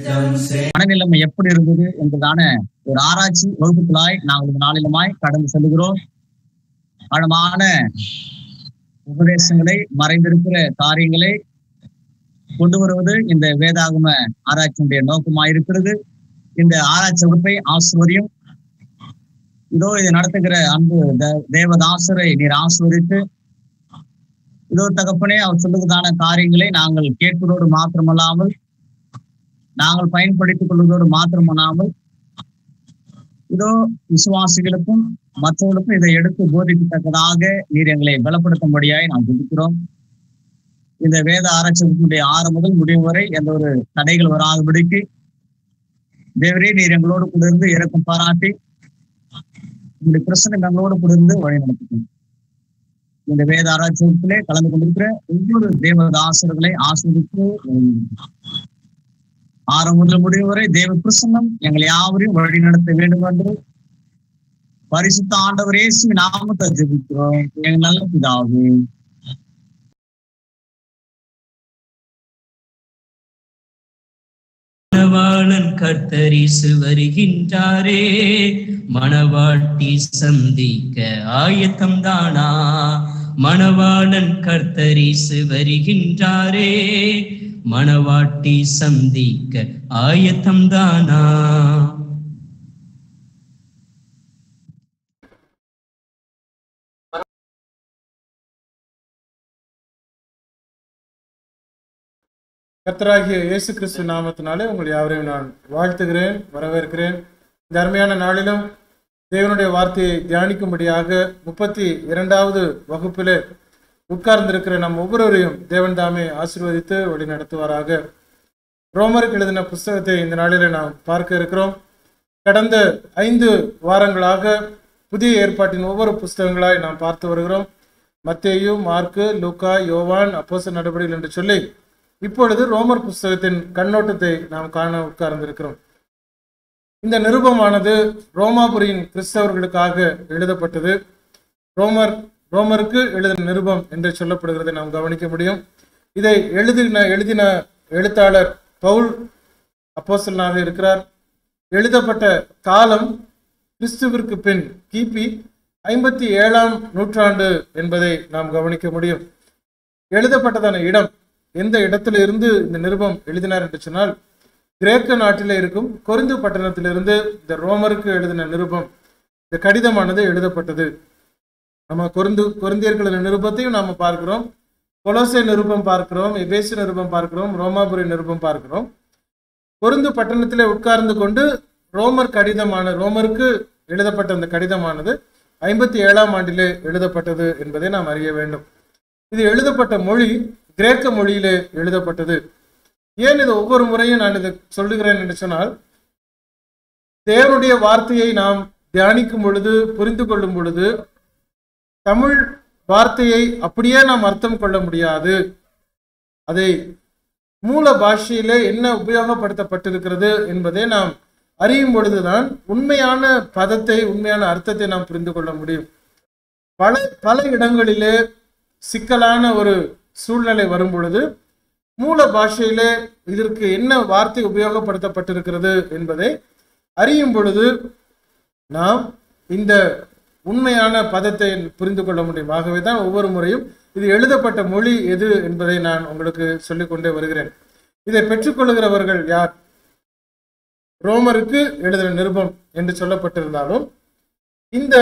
மனநிலைமை எப்படி இருந்தது என்பதான ஒரு ஆராய்ச்சி வகுப்புகளாய் நாங்கள் இந்த நாளிலுமாய் கடந்து செல்கிறோம் ஆழமான உபதேசங்களை மறைந்திருக்கிற காரியங்களை கொண்டு வருவது இந்த வேதாகம ஆராய்ச்சியினுடைய நோக்கமாக இருக்கிறது இந்த ஆராய்ச்சி வகுப்பை ஆசிரியம் இதோ இதை நடத்துகிற அன்பு தே- தேவதாசரை நீர் ஆசிரியத்து இதோ தகப்பனே அவர் சொல்லுவதான காரியங்களை நாங்கள் கேட்பதோடு மாத்திரமல்லாமல் நாங்கள் பயன்படுத்திக் கொள்வதோடு மாத்திரமல்லாமல் இதோ விசுவாசிகளுக்கும் மற்றவர்களுக்கும் இதை எடுத்து போதிக்கத்தக்கதாக நீர் எங்களை பலப்படுத்தும்படியாய் நாம் ஜெபிக்கிறோம் இந்த வேத ஆராய்ச்சியினுடைய ஆறு முதல் முடிவு வரை எந்த ஒரு தடைகள் வராதபடிக்கு தேவரே நீர் எங்களோடு கூட இருந்து இறக்கம் பாராட்டி உங்களுடைய பிரச்சனை எங்களோடு கூட இருந்து வழி நடத்திக்கணும் இந்த வேத ஆராய்ச்சி வகுப்பிலே கலந்து கொண்டிருக்கிற ஒவ்வொரு தேவதாசர்களை ஆஸ்வதித்து ஆறு முதல் முடிவு வரை தேவ பிரசன்னம் எங்களை யாவரையும் வழி நடத்த வேண்டும் என்று பரிசுத்த ஆண்டவர் இயேசு நாமத்தை ஜெபிக்கிறோம் எங்க நல்ல பிதாவே மணவாளன் கர்த்தரிசு வருகின்றாரே மணவாட்டி சந்திக்க ஆயத்தம் தானா மணவாளன் கர்த்தரிசு வருகின்றாரே மணவாட்டி சந்திக்க ஆயத்தம் தானா கர்த்தராகிய இயேசு கிறிஸ்து நாமத்தினாலே உங்கள் யாவரையும் நான் வாழ்த்துகிறேன் வரவேற்கிறேன் இந்த அருமையான நாளிலும் தேவனுடைய வார்த்தையை தியானிக்கும்படியாக முப்பத்தி இரண்டாவது வகுப்பிலே உட்கார்ந்திருக்கிற நம் ஒவ்வொருவரையும் தேவன் தாமே ஆசீர்வதித்து வழி நடத்துவாராக ரோமருக்கு எழுதின புஸ்தகத்தை இந்த நாளிலே நாம் பார்க்க இருக்கிறோம் கடந்த ஐந்து வாரங்களாக புதிய ஏற்பாட்டின் ஒவ்வொரு புஸ்தகங்களாய் நாம் பார்த்து வருகிறோம் மத்தேயு மார்க்கு லூக்கா யோவான் அப்போஸ்தலர் நடவடிக்கைகள் என்று சொல்லி இப்பொழுது ரோமர் புஸ்தகத்தின் கண்ணோட்டத்தை நாம் காண உட்கார்ந்திருக்கிறோம் இந்த நிருபமானது ரோமாபுரியின் கிறிஸ்தவர்களுக்காக எழுதப்பட்டது ரோமர் ரோமருக்கு எழுதின நிருபம் என்று சொல்லப்படுகிறதை நாம் கவனிக்க முடியும் இதை எழுதின எழுதின எழுத்தாளர் பவுல் அப்போஸ்தலனாக இருக்கிறார் எழுதப்பட்ட காலம் கிறிஸ்துவிற்கு பின் கிபி ஐம்பத்தி ஏழாம் நூற்றாண்டு என்பதை நாம் கவனிக்க முடியும் எழுதப்பட்டதான இடம் எந்த இடத்துல இருந்து இந்த நிருபம் எழுதினார் என்று சொன்னால் கிரேக்க நாட்டிலே இருக்கும் கொரிந்து பட்டணத்திலிருந்து இந்த ரோமருக்கு எழுதின நிருபம் இந்த கடிதமானது எழுதப்பட்டது நம்ம கொருந்து கொரிந்தியர்களின் நிருபத்தையும் நாம பார்க்கிறோம் கொலோசை நிருபம் பார்க்கிறோம் எபேசு நிருபம் பார்க்கிறோம் ரோமாபுரி நிருபம் பார்க்கிறோம் கொருந்து பட்டணத்திலே உட்கார்ந்து கொண்டு ரோமர் கடிதமான ரோமருக்கு எழுதப்பட்ட அந்த கடிதமானது ஐம்பத்தி ஏழாம் ஆண்டிலே எழுதப்பட்டது என்பதை நாம் அறிய வேண்டும் இது எழுதப்பட்ட மொழி கிரேக்க மொழியிலே எழுதப்பட்டது ஏன் இது ஒவ்வொரு முறையும் நான் இதை சொல்லுகிறேன் என்று சொன்னால் தேவனுடைய வார்த்தையை நாம் தியானிக்கும் பொழுது புரிந்து கொள்ளும் பொழுது தமிழ் வார்த்தையை அப்படியே நாம் அர்த்தம் கொள்ள முடியாது அதை மூல பாஷையிலே என்ன உபயோகப்படுத்தப்பட்டிருக்கிறது என்பதை நாம் அறியும் பொழுதுதான் உண்மையான பதத்தை உண்மையான அர்த்தத்தை நாம் புரிந்து கொள்ள முடியும் பல பல இடங்களிலே சிக்கலான ஒரு சூழ்நிலை வரும் பொழுது மூல பாஷையிலே இதற்கு என்ன வார்த்தை உபயோகப்படுத்தப்பட்டிருக்கிறது என்பதை அறியும் பொழுது நாம் இந்த உண்மையான பதத்தை புரிந்து கொள்ள முடியும் ஆகவே தான் ஒவ்வொரு முறையும் இது எழுதப்பட்ட மொழி எது என்பதை நான் உங்களுக்கு சொல்லிக்கொண்டே வருகிறேன் இதை பெற்றுக்கொள்கிறவர்கள் யார் ரோமருக்கு எழுதின நிருபம் என்று சொல்லப்பட்டிருந்தாலும் இந்த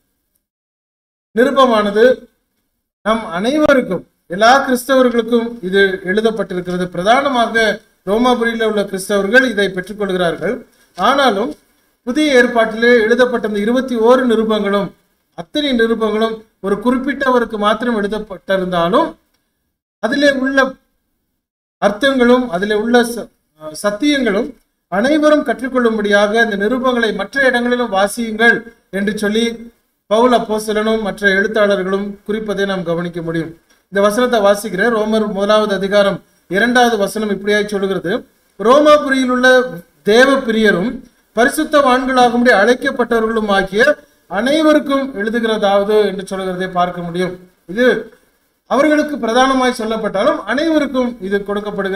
நிருபமானது நம் அனைவருக்கும் எல்லா கிறிஸ்தவர்களுக்கும் இது எழுதப்பட்டிருக்கிறது பிரதானமாக ரோமாபுரியில் உள்ள கிறிஸ்தவர்கள் இதை பெற்றுக்கொள்கிறார்கள் ஆனாலும் புதிய ஏற்பாட்டிலே எழுதப்பட்ட இந்த இருபத்தி ஓரு நிருபங்களும் அத்தனை நிருபங்களும் ஒரு குறிப்பிட்டவருக்கு மாத்திரம் எழுதப்பட்டிருந்தாலும் அதிலே உள்ள அர்த்தங்களும் அதிலே உள்ள ச- சத்தியங்களும் அனைவரும் கற்றுக்கொள்ளும்படியாக இந்த நிருபங்களை மற்ற இடங்களிலும் வாசியுங்கள் என்று சொல்லி பவுல் அப்போஸ்தலனும் மற்ற எழுத்தாளர்களும் குறிப்பதை நாம் கவனிக்க முடியும் இந்த வசனத்தை வாசிக்கிறேன் ரோமர் முதலாவது அதிகாரம் இரண்டாவது வசனம் இப்படியாய் சொல்லுகிறது ரோமாபுரியில் உள்ள தேவ பிரியரும் பரிசுத்தவான்களாகும்படி அழைக்கப்பட்டவர்களும் ஆகிய அனைவருக்கும் எழுதுகிறதாவது என்று சொல்லுகிறதை பார்க்க முடியும் இது அவர்களுக்கு பிரதானமாய் சொல்லப்பட்டாலும் அனைவருக்கும் இது கொடுக்கப்படுகிற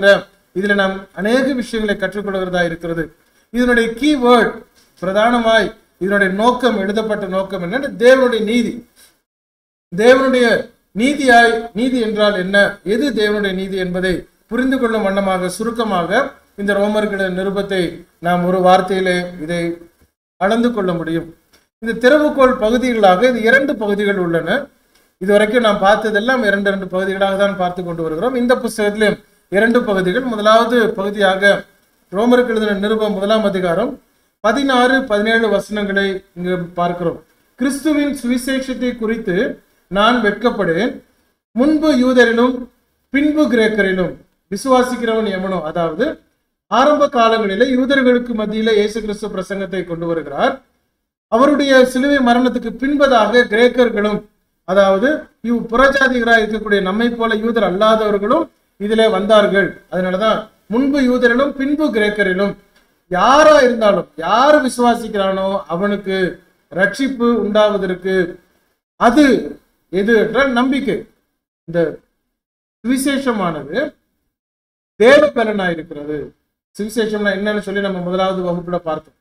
இதுல நாம் அநேக விஷயங்களை கற்றுக்கொள்கிறதா இருக்கிறது இதனுடைய கீவேர்ட் பிரதானமாய் இதனுடைய நோக்கம் எழுதப்பட்ட நோக்கம் என்ன தேவனுடைய நீதி தேவனுடைய நீதியாய் நீதி என்றால் என்ன எது தேவனுடைய நீதி என்பதை புரிந்து கொள்ளும் வண்ணமாக சுருக்கமாக இந்த ரோமர்களின் நிருபத்தை நாம் ஒரு வார்த்தையிலே இதை அளந்து கொள்ள முடியும் இந்த திறவுகோல் பகுதிகளாக இது இரண்டு பகுதிகள் உள்ளன இதுவரைக்கும் நாம் பார்த்ததெல்லாம் இரண்டு இரண்டு பகுதிகளாக தான் பார்த்து கொண்டு வருகிறோம் இந்த புஸ்தகத்திலும் இரண்டு பகுதிகள் முதலாவது பகுதியாக ரோமருக்கு எழுதின நிருபம் முதலாம் அதிகாரம் பதினாறு பதினேழு வசனங்களை இங்கு பார்க்கிறோம் கிறிஸ்துவின் சுவிசேஷத்தை குறித்து நான் வெட்கப்படேன் முன்பு யூதரிலும் பின்பு கிரேக்கரிலும் விசுவாசிக்கிறவன் எவனோ அதாவது ஆரம்ப காலங்களிலே யூதர்களுக்கு மத்தியிலே இயேசு கிறிஸ்து பிரசங்கத்தை கொண்டு வருகிறார் அவருடைய சிலுவை மரணத்துக்கு பின்பதாக கிரேக்கர்களும் அதாவது இவ் புறஜாதிகராக இருக்கக்கூடிய நம்மை போல யூதர் அல்லாதவர்களும் இதிலே வந்தார்கள் அதனாலதான் முன்பு யூதரிலும் பின்பு கிரேக்கரிலும் யாரா இருந்தாலும் யார் விசுவாசிக்கிறானோ அவனுக்கு ரட்சிப்பு உண்டாவதற்கு அது எது என்றால் நம்பிக்கை இந்த சுவிசேஷமானது தேவ பலனா இருக்கிறது சுவிசேஷம்னா என்னன்னு சொல்லி நம்ம முதலாவது வகுப்புல பார்த்தோம்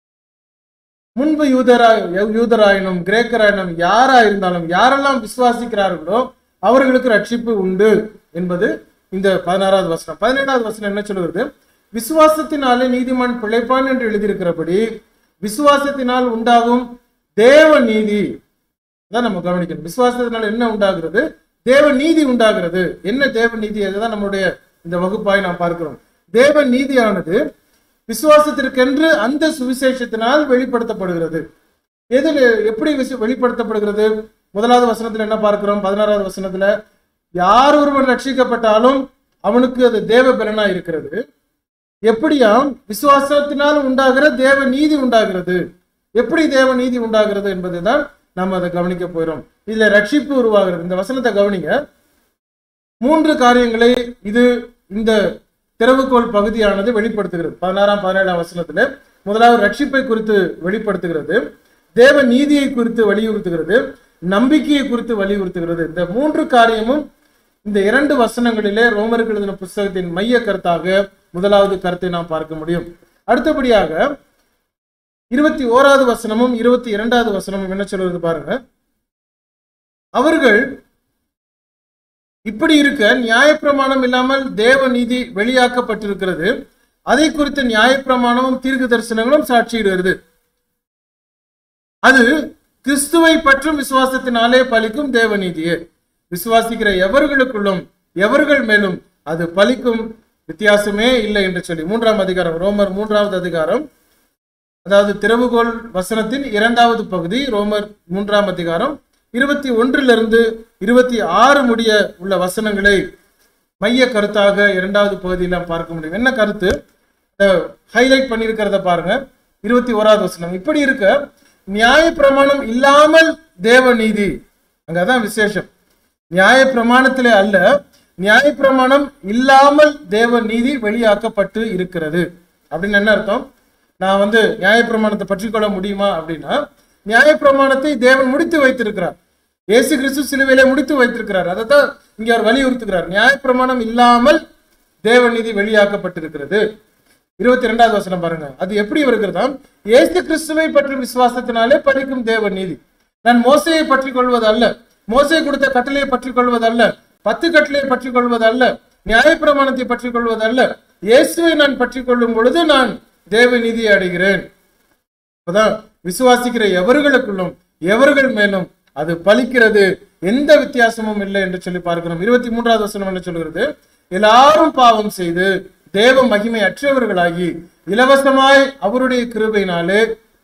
முன்பு யூதராய் யூதராயினும் கிரேக்கராயினும் யாரா இருந்தாலும் யாரெல்லாம் விசுவாசிக்கிறார்களோ அவர்களுக்கு ரட்சிப்பு உண்டு என்பது இந்த பதினாறாவது வசனம் பதினேழாவது வசனம் என்ன சொல்லுகிறது விசுவாசத்தினாலே நீதிமான் பிழைப்பான் என்று எழுதியிருக்கிறபடி விசுவாசத்தினால் உண்டாகும் தேவ நீதி தான் நம்ம கவனிக்கணும் விசுவாசத்தினால் என்ன உண்டாகிறது தேவ நீதி உண்டாகிறது என்ன தேவ நீதி அதுதான் நம்மளுடைய இந்த வகுப்பாய் நாம் பார்க்கிறோம் தேவ நீதியானது விசுவாசத்திற்கென்று அந்த சுவிசேஷத்தினால் வெளிப்படுத்தப்படுகிறது எதில் எப்படி விசு வெளிப்படுத்தப்படுகிறது முதலாவது வசனத்துல என்ன பார்க்கிறோம் பதினாறாவது வசனத்துல யார் ஒருவன் ரட்சிக்கப்பட்டாலும் அவனுக்கு அது தேவ பலனா இருக்கிறது எப்படியாம் விசுவாசத்தினால் உண்டாகிற தேவ நீதி உண்டாகிறது எப்படி தேவ நீதி உண்டாகிறது என்பதுதான் நாம் அதை கவனிக்க போகிறோம் இதுல ரட்சிப்பு உருவாகிறது இந்த வசனத்தை கவனிங்க மூன்று காரியங்களை இது இந்த திறவுகோல் பகுதியானது வெளிப்படுத்துகிறது பதினாறாம் பதினேழாம் வசனத்துல முதலாவது ரட்சிப்பை குறித்து வெளிப்படுத்துகிறது தேவ நீதியை குறித்து வலியுறுத்துகிறது நம்பிக்கையை குறித்து வலியுறுத்துகிறது இந்த மூன்று காரியமும் இந்த இரண்டு வசனங்களிலே ரோமருக்கு எழுதின புஸ்தகத்தின் மைய கருத்தாக முதலாவது கருத்தை நாம் பார்க்க முடியும் அடுத்தபடியாக இருபத்தி ஓராவது வசனமும் இருபத்தி இரண்டாவது வசனமும் என்ன சொல்றது பாருங்க அவர்கள் இப்படி இருக்க நியாயப்பிரமாணம் இல்லாமல் தேவ நீதி வெளியாக்கப்பட்டிருக்கிறது அதை குறித்த நியாயப்பிரமாணமும் தீர்க்க தரிசனங்களும் சாட்சியிடுகிறது அது கிறிஸ்துவை பற்றும் விசுவாசத்தினாலே பலிக்கும் தேவ நீதியே விசுவாசிக்கிற எவர்களுக்குள்ளும் எவர்கள் மேலும் அது பலிக்கும் வித்தியாசமே இல்லை என்று சொல்லி மூன்றாம் அதிகாரம் ரோமர் மூன்றாவது அதிகாரம் அதாவது திறவுகோல் வசனத்தின் இரண்டாவது பகுதி ரோமர் மூன்றாம் அதிகாரம் இருபத்தி ஒன்றிலிருந்து இருபத்தி ஆறு முடிய உள்ள வசனங்களை மைய கருத்தாக இரண்டாவது பகுதியில் நாம் பார்க்க முடியும் என்ன கருத்து ஹைலைட் பண்ணியிருக்கிறத பாருங்க இருபத்தி ஓராவது வசனம் இப்படி இருக்க நியாய பிரமாணம் இல்லாமல் தேவ நீதி அங்கதான் விசேஷம் நியாய பிரமாணத்திலே அல்ல நியாய பிரமாணம் இல்லாமல் தேவ நீதி வெளியாக்கப்பட்டு இருக்கிறது அப்படின்னு என்ன அர்த்தம் நான் வந்து நியாயப்பிரமாணத்தை பற்றி கொள்ள முடியுமா அப்படின்னா நியாயப்பிரமாணத்தை தேவன் முடித்து வைத்திருக்கிறார் இயேசு கிறிஸ்து சிலுவையிலே முடித்து வைத்திருக்கிறார் அதை தான் இங்க அவர் வலியுறுத்துகிறார் நியாயப்பிரமாணம் இல்லாமல் தேவ நீதி வெளியாக்கப்பட்டிருக்கிறது இருபத்தி ரெண்டாவது வசனம் பாருங்க அது எப்படி வருகிறதா இயேசு கிறிஸ்துவை பற்றி விசுவாசத்தினாலே படிக்கும் தேவ நீதி நான் மோசையை பற்றி கொள்வது அல்ல மோசை கொடுத்த கட்டளையை பற்றி கொள்வது அல்ல பத்து கட்டளையை பற்றி கொள்வது அல்ல நியாயப்பிரமாணத்தை பற்றி கொள்வது அல்ல இயேசுவை நான் பற்றி கொள்ளும் பொழுது நான் தேவ நீதியை அடைகிறேன் அப்பதான் விசுவாசிக்கிற எவர்களுக்குள்ளும் எவர்கள் மேலும் அது பலிக்கிறது எந்த வித்தியாசமும் இல்லை என்று சொல்லி பார்க்கிறோம் இருபத்தி மூன்றாவது வசனம் என்ன சொல்கிறது எல்லாரும் பாவம் செய்து தேவ மகிமை அற்றவர்களாகி இலவசமாய் அவருடைய கிருபையினாலே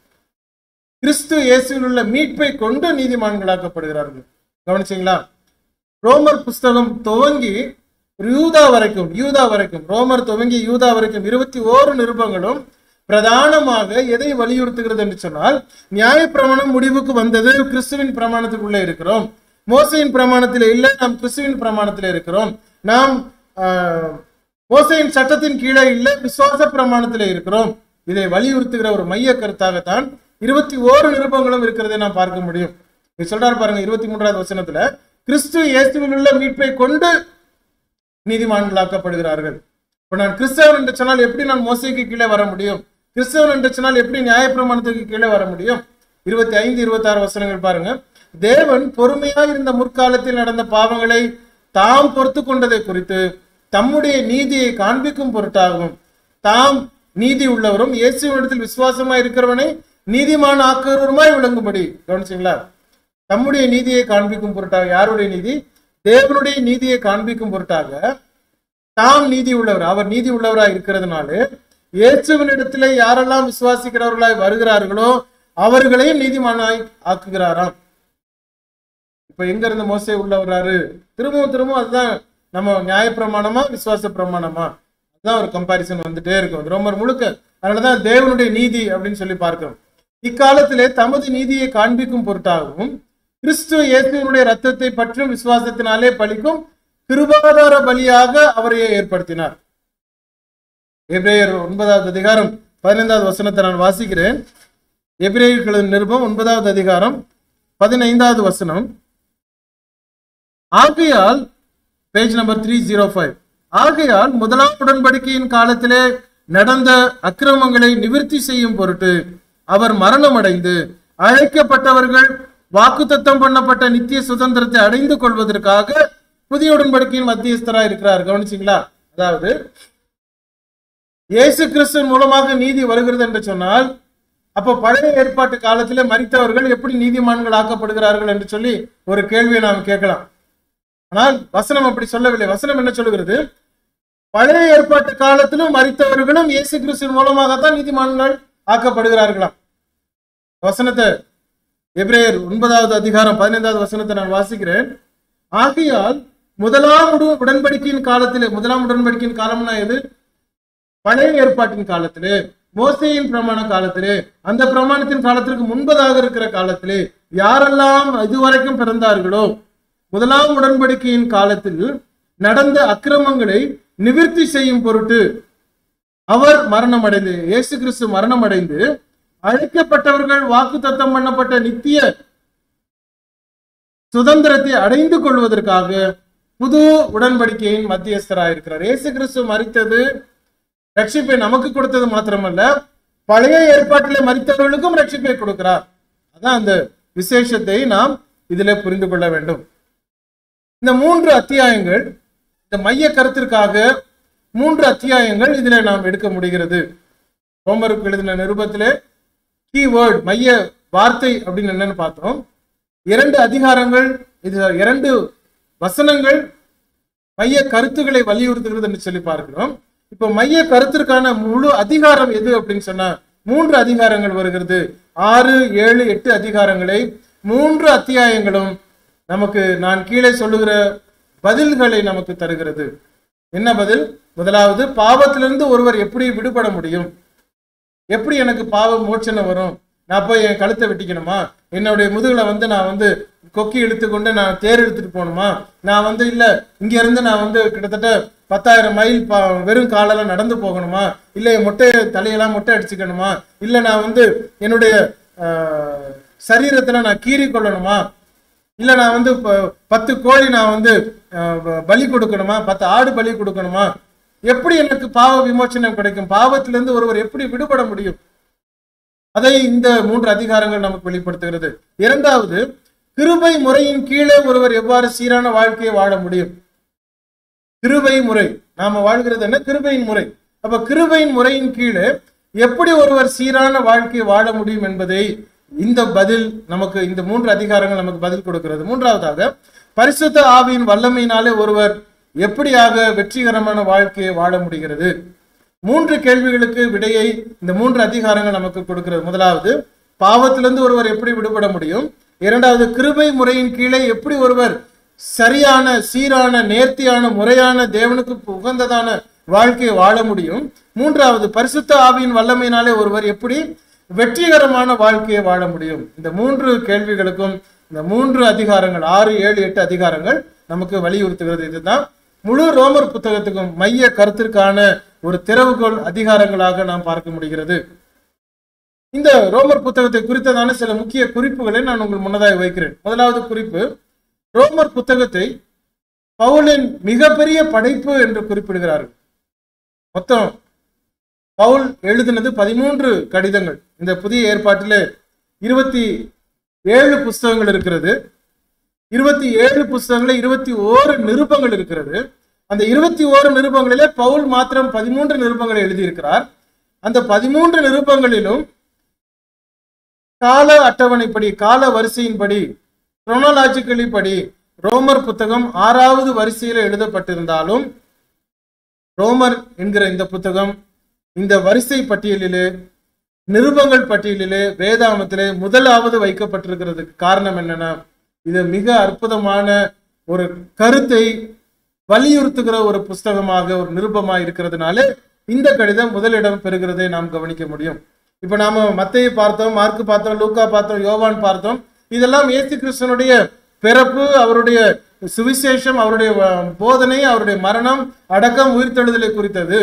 கிறிஸ்து இயேசுவில் உள்ள மீட்பை கொண்டு நீதிமான்களாக்கப்படுகிறார்கள் கவனிச்சிங்களா ரோமர் புஸ்தகம் துவங்கி யூதா வரைக்கும் யூதா வரைக்கும் ரோமர் துவங்கி யூதா வரைக்கும் இருபத்தி ஓரு நிருபங்களும் பிரதானமாக எதை வலியுறுத்துகிறது என்று சொன்னால் நியாயப்பிரமாணம் முடிவுக்கு வந்தது கிறிஸ்துவின் பிரமாணத்துக்குள்ளே இருக்கிறோம் மோசையின் பிரமாணத்தில் இல்லை நாம் கிறிஸ்துவின் பிரமாணத்தில் இருக்கிறோம் நாம் ஆஹ், மோசையின் சட்டத்தின் கீழே இல்லை விசுவாச பிரமாணத்தில் இருக்கிறோம் இதை வலியுறுத்துகிற ஒரு மைய கருத்தாகத்தான் இருபத்தி ஓரு நிருபங்களும் இருக்கிறதை நாம் பார்க்க முடியும் இது சொல்றாரு பாருங்க இருபத்தி மூன்றாவது வசனத்துல கிறிஸ்து இயேசுவில் உள்ள மீட்பை கொண்டு நீதிமான்களாக்கப்படுகிறார்கள் இப்ப நான் கிறிஸ்தவன் என்று சொன்னால் எப்படி நான் மோசைக்கு கீழே வர முடியும் கிறிஸ்தவன் என்று சொன்னால் எப்படி நியாயப்பிரமாணத்துக்கு கீழே வர முடியும் இருபத்தி ஐந்து இருபத்தி ஆறு வசனங்கள் பாருங்க தேவன் பொறுமையாக இருந்த முற்காலத்தில் நடந்த பாவங்களை தாம் பொறுத்து கொண்டதை குறித்து தம்முடைய நீதியை காண்பிக்கும் பொருட்டாகவும் தாம் நீதி உள்ளவரும் இயேசுவிடத்தில் விசுவாசமாய் இருக்கிறவனை நீதிமான் ஆக்குறவருமாய் விளங்கும்படி கவனிச்சிங்களா தம்முடைய நீதியை காண்பிக்கும் பொருட்டாக யாருடைய நீதி தேவனுடைய நீதியை காண்பிக்கும் பொருட்டாக தாம் நீதி உள்ளவர் அவர் நீதி உள்ளவராய் இருக்கிறதுனால இயேசுவினிடத்திலே யாரெல்லாம் விசுவாசிக்கிறவர்களாய் வருகிறார்களோ அவர்களையும் நீதிமானாய் ஆக்குகிறாராம் இப்ப எங்க இருந்து மோசே உள்ள வர்றாரு திரும்பவும் திரும்பவும் அதுதான் நம்ம நியாயப்பிரமாணமா விசுவாச பிரமாணமா அதுதான் ஒரு கம்பாரிசன் வந்துட்டே இருக்கும் அது ரோமர் முழுக்க அதனாலதான் தேவனுடைய நீதி அப்படின்னு சொல்லி பார்க்கிறோம் இக்காலத்திலே தமது நீதியை காண்பிக்கும் பொருட்டாகவும் கிறிஸ்து இயேசுவினுடைய ரத்தத்தை பற்றும் விசுவாசத்தினாலே பலிக்கும் கிருபாதார பலியாக அவரையே ஏற்படுத்தினார் எபிரேயர் ஒன்பதாவது அதிகாரம் பதினைந்தாவது வசனத்தை நான் வாசிக்கிறேன் எபிரேயர்களின் நிருபம் ஒன்பதாவது அதிகாரம் பதினைந்தாவது வசனம் ஆகையால் page number three zero five ஆகையால் முதலாம் உடன்படிக்கையின் காலத்திலே நடந்த அக்கிரமங்களை நிவிர்த்தி செய்யும் பொருட்டு அவர் மரணம் அடைந்து அழைக்கப்பட்டவர்கள் வாக்குத்தத்தம் பண்ணப்பட்ட நித்திய சுதந்திரத்தை அடைந்து கொள்வதற்காக புதிய உடன்படிக்கையின் மத்தியஸ்தராக இருக்கிறார் கவனிச்சிங்களா அதாவது இயேசு கிறிஸ்துவின் மூலமாக நீதி வருகிறது என்று சொன்னால் அப்போ பழைய ஏற்பாட்டு காலத்திலே மரித்தவர்கள் எப்படி நீதிமான்கள் ஆக்கப்படுகிறார்கள் என்று சொல்லி ஒரு கேள்வியை நாம் கேட்கலாம் ஆனால் வசனம் அப்படி சொல்லவில்லை வசனம் என்ன சொல்லுகிறது பழைய ஏற்பாட்டு காலத்திலும் மரித்தவர்களும் இயேசு கிறிஸ்துவின் மூலமாகத்தான் நீதிமான்கள் ஆக்கப்படுகிறார்களாம் வசனத்தை எபிரேயர் ஒன்பதாவது அதிகாரம் பதினைந்தாவது வசனத்தை நான் வாசிக்கிறேன் ஆகையால் முதலாம் உடு- உடன்படிக்கையின் காலத்திலே முதலாம் உடன்படிக்கையின் காலம்னா எது பழைய ஏற்பாட்டின் காலத்திலே மோசேயின் பிரமாண காலத்திலே அந்த பிரமாணத்தின் காலத்திற்கு முன்பதாக இருக்கிற காலத்திலே யாரெல்லாம் இதுவரைக்கும் பிறந்தார்களோ முதலாம் உடன்படிக்கையின் காலத்தில் நடந்த அக்கிரமங்களை நிவிர்த்தி செய்யும் பொருட்டு அவர் மரணம் அடைந்து இயேசு கிறிஸ்து மரணம் அடைந்து அழைக்கப்பட்டவர்கள் வாக்குத்தத்தம் பண்ணப்பட்ட நித்திய சுதந்திரத்தை அடைந்து கொள்வதற்காக புது உடன்படிக்கையின் மத்தியஸ்தராக இருக்கிறார் இயேசு கிறிஸ்து மறித்தது ரட்சிப்பை நமக்கு கொடுத்தது மாத்திரமல்ல பழைய ஏற்பாட்டிலே மறித்தவர்களுக்கும் ரட்சிப்பை கொடுக்கிறார் அதான் அந்த விசேஷத்தை நாம் இதிலே புரிந்து கொள்ள வேண்டும் இந்த மூன்று அத்தியாயங்கள் இந்த மைய கருத்திற்காக மூன்று அத்தியாயங்கள் இதிலே நாம் எடுக்க முடிகிறது ரோமருக்கு எழுதின நிருபத்திலே கீவேர்ட் மைய வார்த்தை அப்படின்னு என்னன்னு பார்த்தோம் இரண்டு அதிகாரங்கள் இது இரண்டு வசனங்கள் மைய கருத்துக்களை வலியுறுத்துகிறது என்று சொல்லி பார்க்கிறோம் இப்போ மைய கருத்திற்கான முழு அதிகாரம் எது அப்படின்னு சொன்னா மூன்று அதிகாரங்கள் வருகிறது ஆறு ஏழு எட்டு அதிகாரங்களை மூன்று அத்தியாயங்களும் நமக்கு நான் கீழே சொல்லுகிற பதில்களை நமக்கு தருகிறது என்ன பதில் முதலாவது பாவத்திலிருந்து ஒருவர் எப்படி விடுபட முடியும் எப்படி எனக்கு பாவ மோட்சனை வரும் நான் போய் என் கழுத்தை வெட்டிக்கணுமா என்னுடைய முதுகுல வந்து நான் வந்து கொக்கி இழுத்து கொண்டு நான் தேர் எடுத்துட்டு போகணுமா நான் வந்து இல்ல இங்க இருந்து நான் வந்து கிட்டத்தட்ட பத்தாயிரம் மைல் பா வெறும் காலால நடந்து போகணுமா இல்ல என் மொட்டையை தலையெல்லாம் மொட்டை அடிச்சுக்கணுமா இல்ல நான் வந்து என்னுடைய ஆஹ், சரீரத்துல நான் கீறி கொள்ளணுமா இல்ல நான் வந்து ப- பத்து கோழி நான் வந்து அஹ், ப- பலி கொடுக்கணுமா பத்து ஆடு பலி கொடுக்கணுமா எப்படி எனக்கு பாவ விமோசனம் கிடைக்கும் பாவத்திலிருந்து ஒருவர் எப்படி விடுபட முடியும் அதை இந்த மூன்று அதிகாரங்கள் நமக்கு வெளிப்படுத்துகிறது இரண்டாவது கிருபை முறையின் கீழே ஒருவர் எவ்வாறு சீரான வாழ்க்கையை வாழ முடியும் கிருபை முறை நாம வாழ்கிறது என்ன கிருபையின் முறை அப்ப கிருபையின் முறையின் கீழே எப்படி ஒருவர் சீரான வாழ்க்கையை வாழ முடியும் என்பதை இந்த பதில் நமக்கு இந்த மூன்று அதிகாரங்கள் நமக்கு பதில் கொடுக்கிறது மூன்றாவதாக பரிசுத்த ஆவியின் வல்லமையினாலே ஒருவர் எப்படியாக வெற்றிகரமான வாழ்க்கையை வாழ முடிகிறது மூன்று கேள்விகளுக்கு விடையை இந்த மூன்று அதிகாரங்கள் நமக்கு கொடுக்கிறது முதலாவது பாவத்திலிருந்து ஒருவர் எப்படி விடுபட முடியும் இரண்டாவது கிருபை முறையின் கீழே எப்படி ஒருவர் சரியான சீரான நேர்த்தியான முறையான தேவனுக்கு உகந்ததான வாழ்க்கையை வாழ முடியும் மூன்றாவது பரிசுத்த ஆவியின் வல்லமையினாலே ஒருவர் எப்படி வெற்றிகரமான வாழ்க்கையை வாழ முடியும் இந்த மூன்று கேள்விகளுக்கும் இந்த மூன்று அதிகாரங்கள் ஆறு ஏழு எட்டு அதிகாரங்கள் நமக்கு வலியுறுத்துகிறது இதுதான் முழு ரோமர் புத்தகத்துக்கும் மைய கருத்திற்கான ஒரு திறவுகோல் அதிகாரங்களாக நாம் பார்க்க முடிகிறது இந்த ரோமர் புத்தகத்தை குறித்ததான சில முக்கிய குறிப்புகளை நான் உங்கள் முன்னதாக வைக்கிறேன் முதலாவது குறிப்பு ரோமர் புத்தகத்தை பவுலின் மிகப்பெரிய படைப்பு என்று குறிப்பிடுகிறார்கள் மொத்தம் பவுல் எழுதினது பதிமூன்று கடிதங்கள் இந்த புதிய ஏற்பாட்டில் இருபத்தி ஏழு புஸ்தகங்கள் இருக்கிறது இருபத்தி ஏழு புஸ்தகங்களில் இருபத்தி ஓரு நிருபங்கள் இருக்கிறது அந்த இருபத்தி ஓரு நிருபங்களிலே பவுல் மாத்திரம் பதிமூன்று நிருபங்களை எழுதியிருக்கிறார் அந்த பதிமூன்று நிருபங்களிலும் கால அட்டவணைப்படி கால வரிசையின்படி குரோனலாஜிக்கலி படி ரோமர் புத்தகம் ஆறாவது வரிசையில் எழுதப்பட்டிருந்தாலும் ரோமர் என்கிற இந்த புத்தகம் இந்த வரிசை பட்டியலிலே நிருபங்கள் பட்டியலிலே வேதாமத்திலே முதலாவது வைக்கப்பட்டிருக்கிறதுக்கு காரணம் என்னன்னா இது மிக அற்புதமான ஒரு கருத்தை வலியுறுத்துகிற ஒரு புஸ்தகமாக ஒரு நிருபமாக இருக்கிறதுனால இந்த கடிதம் முதலிடம் பெறுகிறதை நாம் கவனிக்க முடியும் இப்ப நாம மத்தையை பார்த்தோம் மார்க்கு பார்த்தோம் லூக்கா பார்த்தோம் யோவான் பார்த்தோம் இதெல்லாம் இயேசு கிறிஸ்தனுடைய பிறப்பு அவருடைய சுவிசேஷம் அவருடைய வ- போதனை அவருடைய மரணம் அடக்கம் உயிர்த்தெழுதலை குறித்தது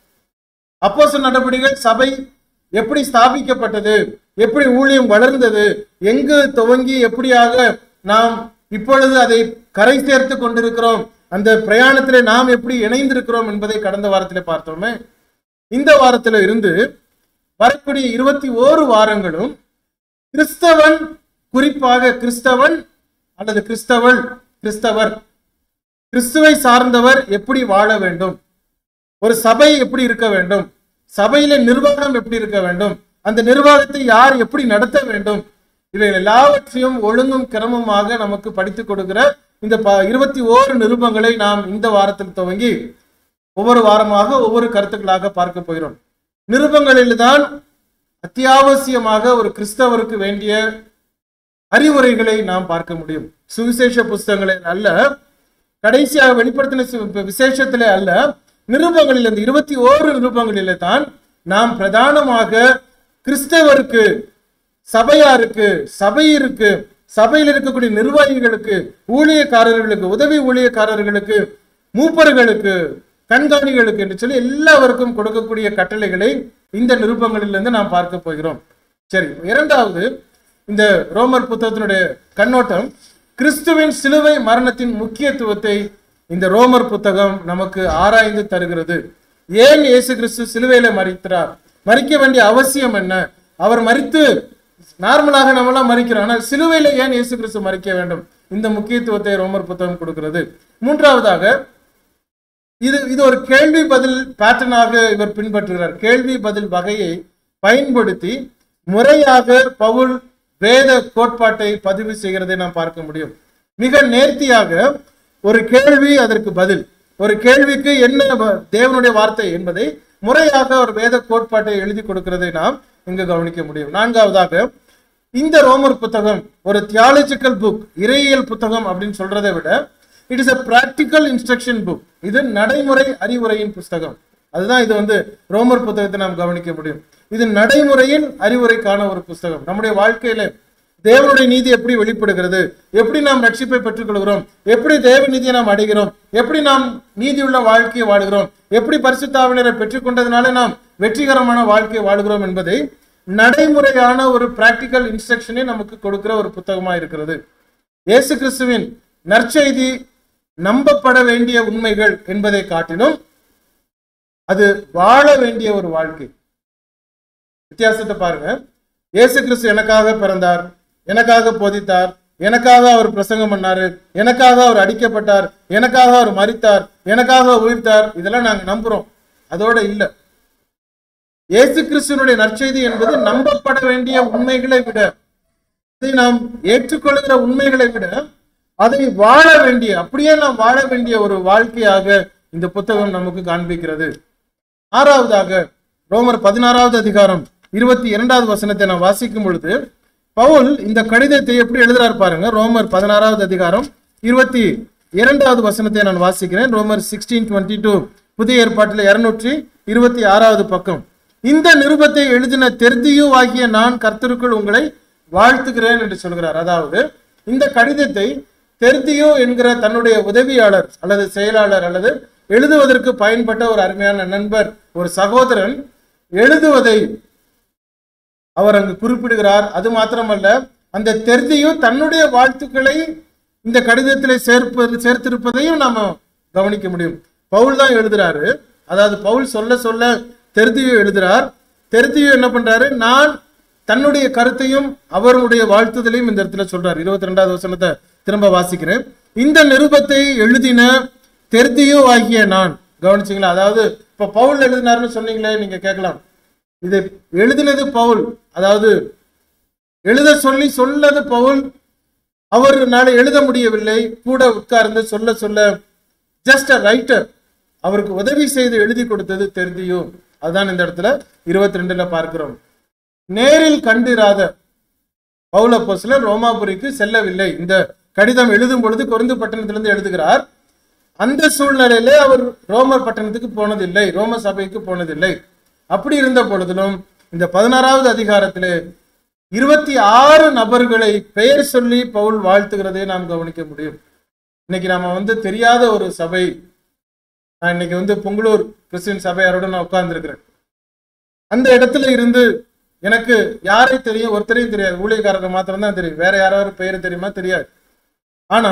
அப்போஸ்தலர் நடவடிக்கைகள் சபை எப்படி ஸ்தாபிக்கப்பட்டது எப்படி ஊழியம் வளர்ந்தது எங்கு துவங்கி எப்படியாக நாம் இப்பொழுது அதை கரை சேர்த்து கொண்டிருக்கிறோம் அந்த பிரயாணத்திலே நாம் எப்படி இணைந்திருக்கிறோம் என்பதை கடந்த வாரத்திலே பார்த்தோமே இந்த வாரத்தில இருந்து வரக்கூடிய இருபத்தி ஓரு வாரங்களும் கிறிஸ்தவன் குறிப்பாக கிறிஸ்தவன் அல்லது கிறிஸ்தவள் கிறிஸ்தவர் கிறிஸ்துவை சார்ந்தவர் எப்படி வாழ வேண்டும் ஒரு சபை எப்படி இருக்க வேண்டும் சபையில நிர்வாகம் எப்படி இருக்க வேண்டும் அந்த நிர்வாகத்தை யார் எப்படி நடத்த வேண்டும் இவைகள் எல்லாவற்றையும் ஒழுங்கும் கிரமமாக நமக்கு படித்துக் கொடுக்கிற இந்த ப இருபத்தி ஓரு நிருபங்களை நாம் இந்த வாரத்தில் துவங்கி ஒவ்வொரு வாரமாக ஒவ்வொரு கருத்துக்களாக பார்க்க போகிறோம் நிருபங்களில்தான் அத்தியாவசியமாக ஒரு கிறிஸ்தவருக்கு வேண்டிய அறிவுரைகளை நாம் பார்க்க முடியும் சுவிசேஷ புஸ்தகங்களில் அல்ல கடைசியாக வெளிப்படுத்தின சு- விசேஷத்திலே அல்ல நிருபங்களில் இந்த இருபத்தி ஓரு நிருபங்களிலே தான் நாம் பிரதானமாக கிறிஸ்தவருக்கு சபையாருக்கு சபையிருக்கு சபையில் இருக்கக்கூடிய நிர்வாகிகளுக்கு ஊழியக்காரர்களுக்கு உதவி ஊழியக்காரர்களுக்கு மூப்பர்களுக்கு கண்காணிகளுக்கு என்று சொல்லி எல்லாருக்கும் கொடுக்கக்கூடிய கட்டளைகளை இந்த நிருபங்களிலிருந்து நாம் பார்க்க போகிறோம் சரி இரண்டாவது இந்த ரோமர் புத்தகத்தினுடைய கண்ணோட்டம் கிறிஸ்துவின் சிலுவை மரணத்தின் முக்கியத்துவத்தை இந்த ரோமர் புத்தகம் நமக்கு ஆராய்ந்து தருகிறது ஏன் இயேசு கிறிஸ்து சிலுவையில மறிக்கிறார் மறிக்க வேண்டிய அவசியம் என்ன அவர் மறித்து நார்மலாக நம்மளாம் மறிக்கிறோம் ஆனால் சிலுவையில ஏன் இயேசு கிறிஸ்து மறிக்க வேண்டும் இந்த முக்கியத்துவத்தை ரோமர் புத்தகம் கொடுக்கிறது மூன்றாவதாக இது இது ஒரு கேள்வி பதில் பேட்டர்னாக இவர் பின்பற்றுகிறார் கேள்வி பதில் வகையை பயன்படுத்தி முறையாக பவுல் வேத கோட்பாட்டை பதிவு செய்கிறதை நாம் பார்க்க முடியும் மிக நேர்த்தியாக ஒரு கேள்வி அதற்கு பதில் ஒரு கேள்விக்கு என்ன வ- தேவனுடைய வார்த்தை என்பதை முறையாக ஒரு வேத கோட்பாட்டை எழுதி கொடுக்கிறதை நாம் இங்கு கவனிக்க முடியும் நான்காவதாக இந்த ரோமர் புத்தகம் ஒரு தியாலஜிக்கல் புக் இறையியல் புத்தகம் அப்படின்னு சொல்றதை விட it is a practical instruction book இது நடைமுறை அறிவுரையின் புஸ்தகம் அதுதான் இது வந்து ரோமர் புத்தகத்தை நாம் கவனிக்க முடியும் இது நடைமுறையின் அறிவுரைக்கான ஒரு புஸ்தகம் நம்முடைய வாழ்க்கையில தேவனுடைய நீதி எப்படி வெளிப்படுகிறது எப்படி நாம் ரட்சிப்பை பெற்றுக்கொள்கிறோம் எப்படி தேவ நீதியை நாம் அடைகிறோம் எப்படி நாம் நீதியுள்ள வாழ்க்கையை வாழுகிறோம் எப்படி பரிசுத்தாவினரை பெற்றுக்கொண்டதுனால நாம் வெற்றிகரமான வாழ்க்கையை வாழுகிறோம் என்பதை நடைமுறையான ஒரு பிராக்டிக்கல் இன்ஸ்ட்ரக்ஷனை நமக்கு கொடுக்கிற ஒரு புத்தகமா இருக்கிறது இயேசு கிறிஸ்துவின் நற்செய்தி நம்பப்பட வேண்டிய உண்மைகள் என்பதை காட்டிலும் அது வாழ வேண்டிய ஒரு வாழ்க்கை வித்தியாசத்தை பாருங்க இயேசு கிறிஸ்து எனக்காக பிறந்தார் எனக்காக போதித்தார் எனக்காக அவர் பிரசங்கம் பண்ணாரு எனக்காக அவர் அடிக்கப்பட்டார் எனக்காக அவர் மரித்தார் எனக்காக உயிர்த்தார் இதெல்லாம் நாங்க நம்புறோம் அதோட இல்ல இயேசு கிறிஸ்துவனுடைய நற்செய்தி என்பது நம்பப்பட வேண்டிய உண்மைகளை விட அதை நாம் ஏற்றுக்கொள்கிற உண்மைகளை விட அதை வாழ வேண்டிய அப்படியே நாம் வாழ வேண்டிய ஒரு வாழ்க்கையாக இந்த புத்தகம் நமக்கு காண்பிக்கிறது ஆறாவதாக ரோமர் பதினாறாவது அதிகாரம் இருபத்தி இரண்டாவது வசனத்தை நாம் வாசிக்கும் பொழுது பவுல் இந்த கடிதத்தை எப்படி எழுதுறாரு பாருங்க ரோமர் பதினாறாவது அதிகாரம் இருபத்தி இரண்டாவது வசனத்தை நான் வாசிக்கிறேன் ரோமர் சிக்ஸ்டீன் டுவெண்ட்டி டூ புதிய ஏற்பாட்டில் இருநூற்றி இருபத்தி ஆறாவது பக்கம் இந்த நிருபத்தை எழுதின தெர்தியு ஆகிய நான் கர்த்தருக்குள் உங்களை வாழ்த்துகிறேன் என்று சொல்கிறார் அதாவது இந்த கடிதத்தை தெர்தியு என்கிற தன்னுடைய உதவியாளர் அல்லது செயலாளர் அல்லது எழுதுவதற்கு பயன்பட்ட ஒரு அருமையான நண்பர் ஒரு சகோதரன் எழுதுவதை அவர் அங்கு குறிப்பிடுகிறார் அது மாத்திரமல்ல அந்த தெர்தியு தன்னுடைய வாழ்த்துக்களை இந்த கடிதத்திலே சேர்ப்பது சேர்த்திருப்பதையும் நாம கவனிக்க முடியும் பவுல் தான் எழுதுறாரு அதாவது பவுல் சொல்ல சொல்ல தெருதியோ எழுதுறார் தெருதியோ என்ன பண்றாரு நான் தன்னுடைய கருத்தையும் அவருடைய வாழ்த்துதலையும் இந்த இடத்துல சொல்றார் இருபத்தி ரெண்டாவது வசனத்தை திரும்ப வாசிக்கிறேன் இந்த நிருபத்தை எழுதின தெர்தியோ ஆகிய நான் கவனிச்சிங்களா அதாவது இப்ப பவுல் எழுதினாருன்னு சொன்னீங்களே நீங்க கேட்கலாம் இது எழுதினது பவுல் அதாவது எழுத சொல்லி சொல்லது பவுல் அவர்னால எழுத முடியவில்லை கூட உட்கார்ந்து சொல்ல சொல்ல ஜஸ்ட் அ ரைட்டர் அவருக்கு உதவி செய்து எழுதி கொடுத்தது தெரிந்தியோ அதுதான் இந்த இடத்துல இருபத்தி ரெண்டுல பார்க்கிறோம் நேரில் கண்டிராத பவுல போஸ்லர் ரோமாபுரிக்கு செல்லவில்லை இந்த கடிதம் எழுதும் பொழுது கொருந்து பட்டணத்திலிருந்து எழுதுகிறார் அந்த சூழ்நிலையில அவர் ரோமர் பட்டணத்துக்கு போனதில்லை ரோம சபைக்கு போனதில்லை அப்படி இருந்த பொழுதிலும் இந்த பதினாறாவது அதிகாரத்திலே இருபத்தி ஆறு நபர்களை பெயர் சொல்லி பவுல் வாழ்த்துகிறதை நாம் கவனிக்க முடியும் இன்னைக்கு நாம வந்து தெரியாத ஒரு சபை நான் இன்னைக்கு வந்து பொங்கலூர் கிறிஸ்டின் சபையாரோட நான் உட்கார்ந்துருக்கிறேன் அந்த இடத்துல இருந்து எனக்கு யாரை தெரியும் ஒருத்தரையும் தெரியாது ஊழியக்காரர்கள் மாத்திரம் தான் தெரியும் வேற யாராவது பெயர் தெரியுமா தெரியாது ஆனா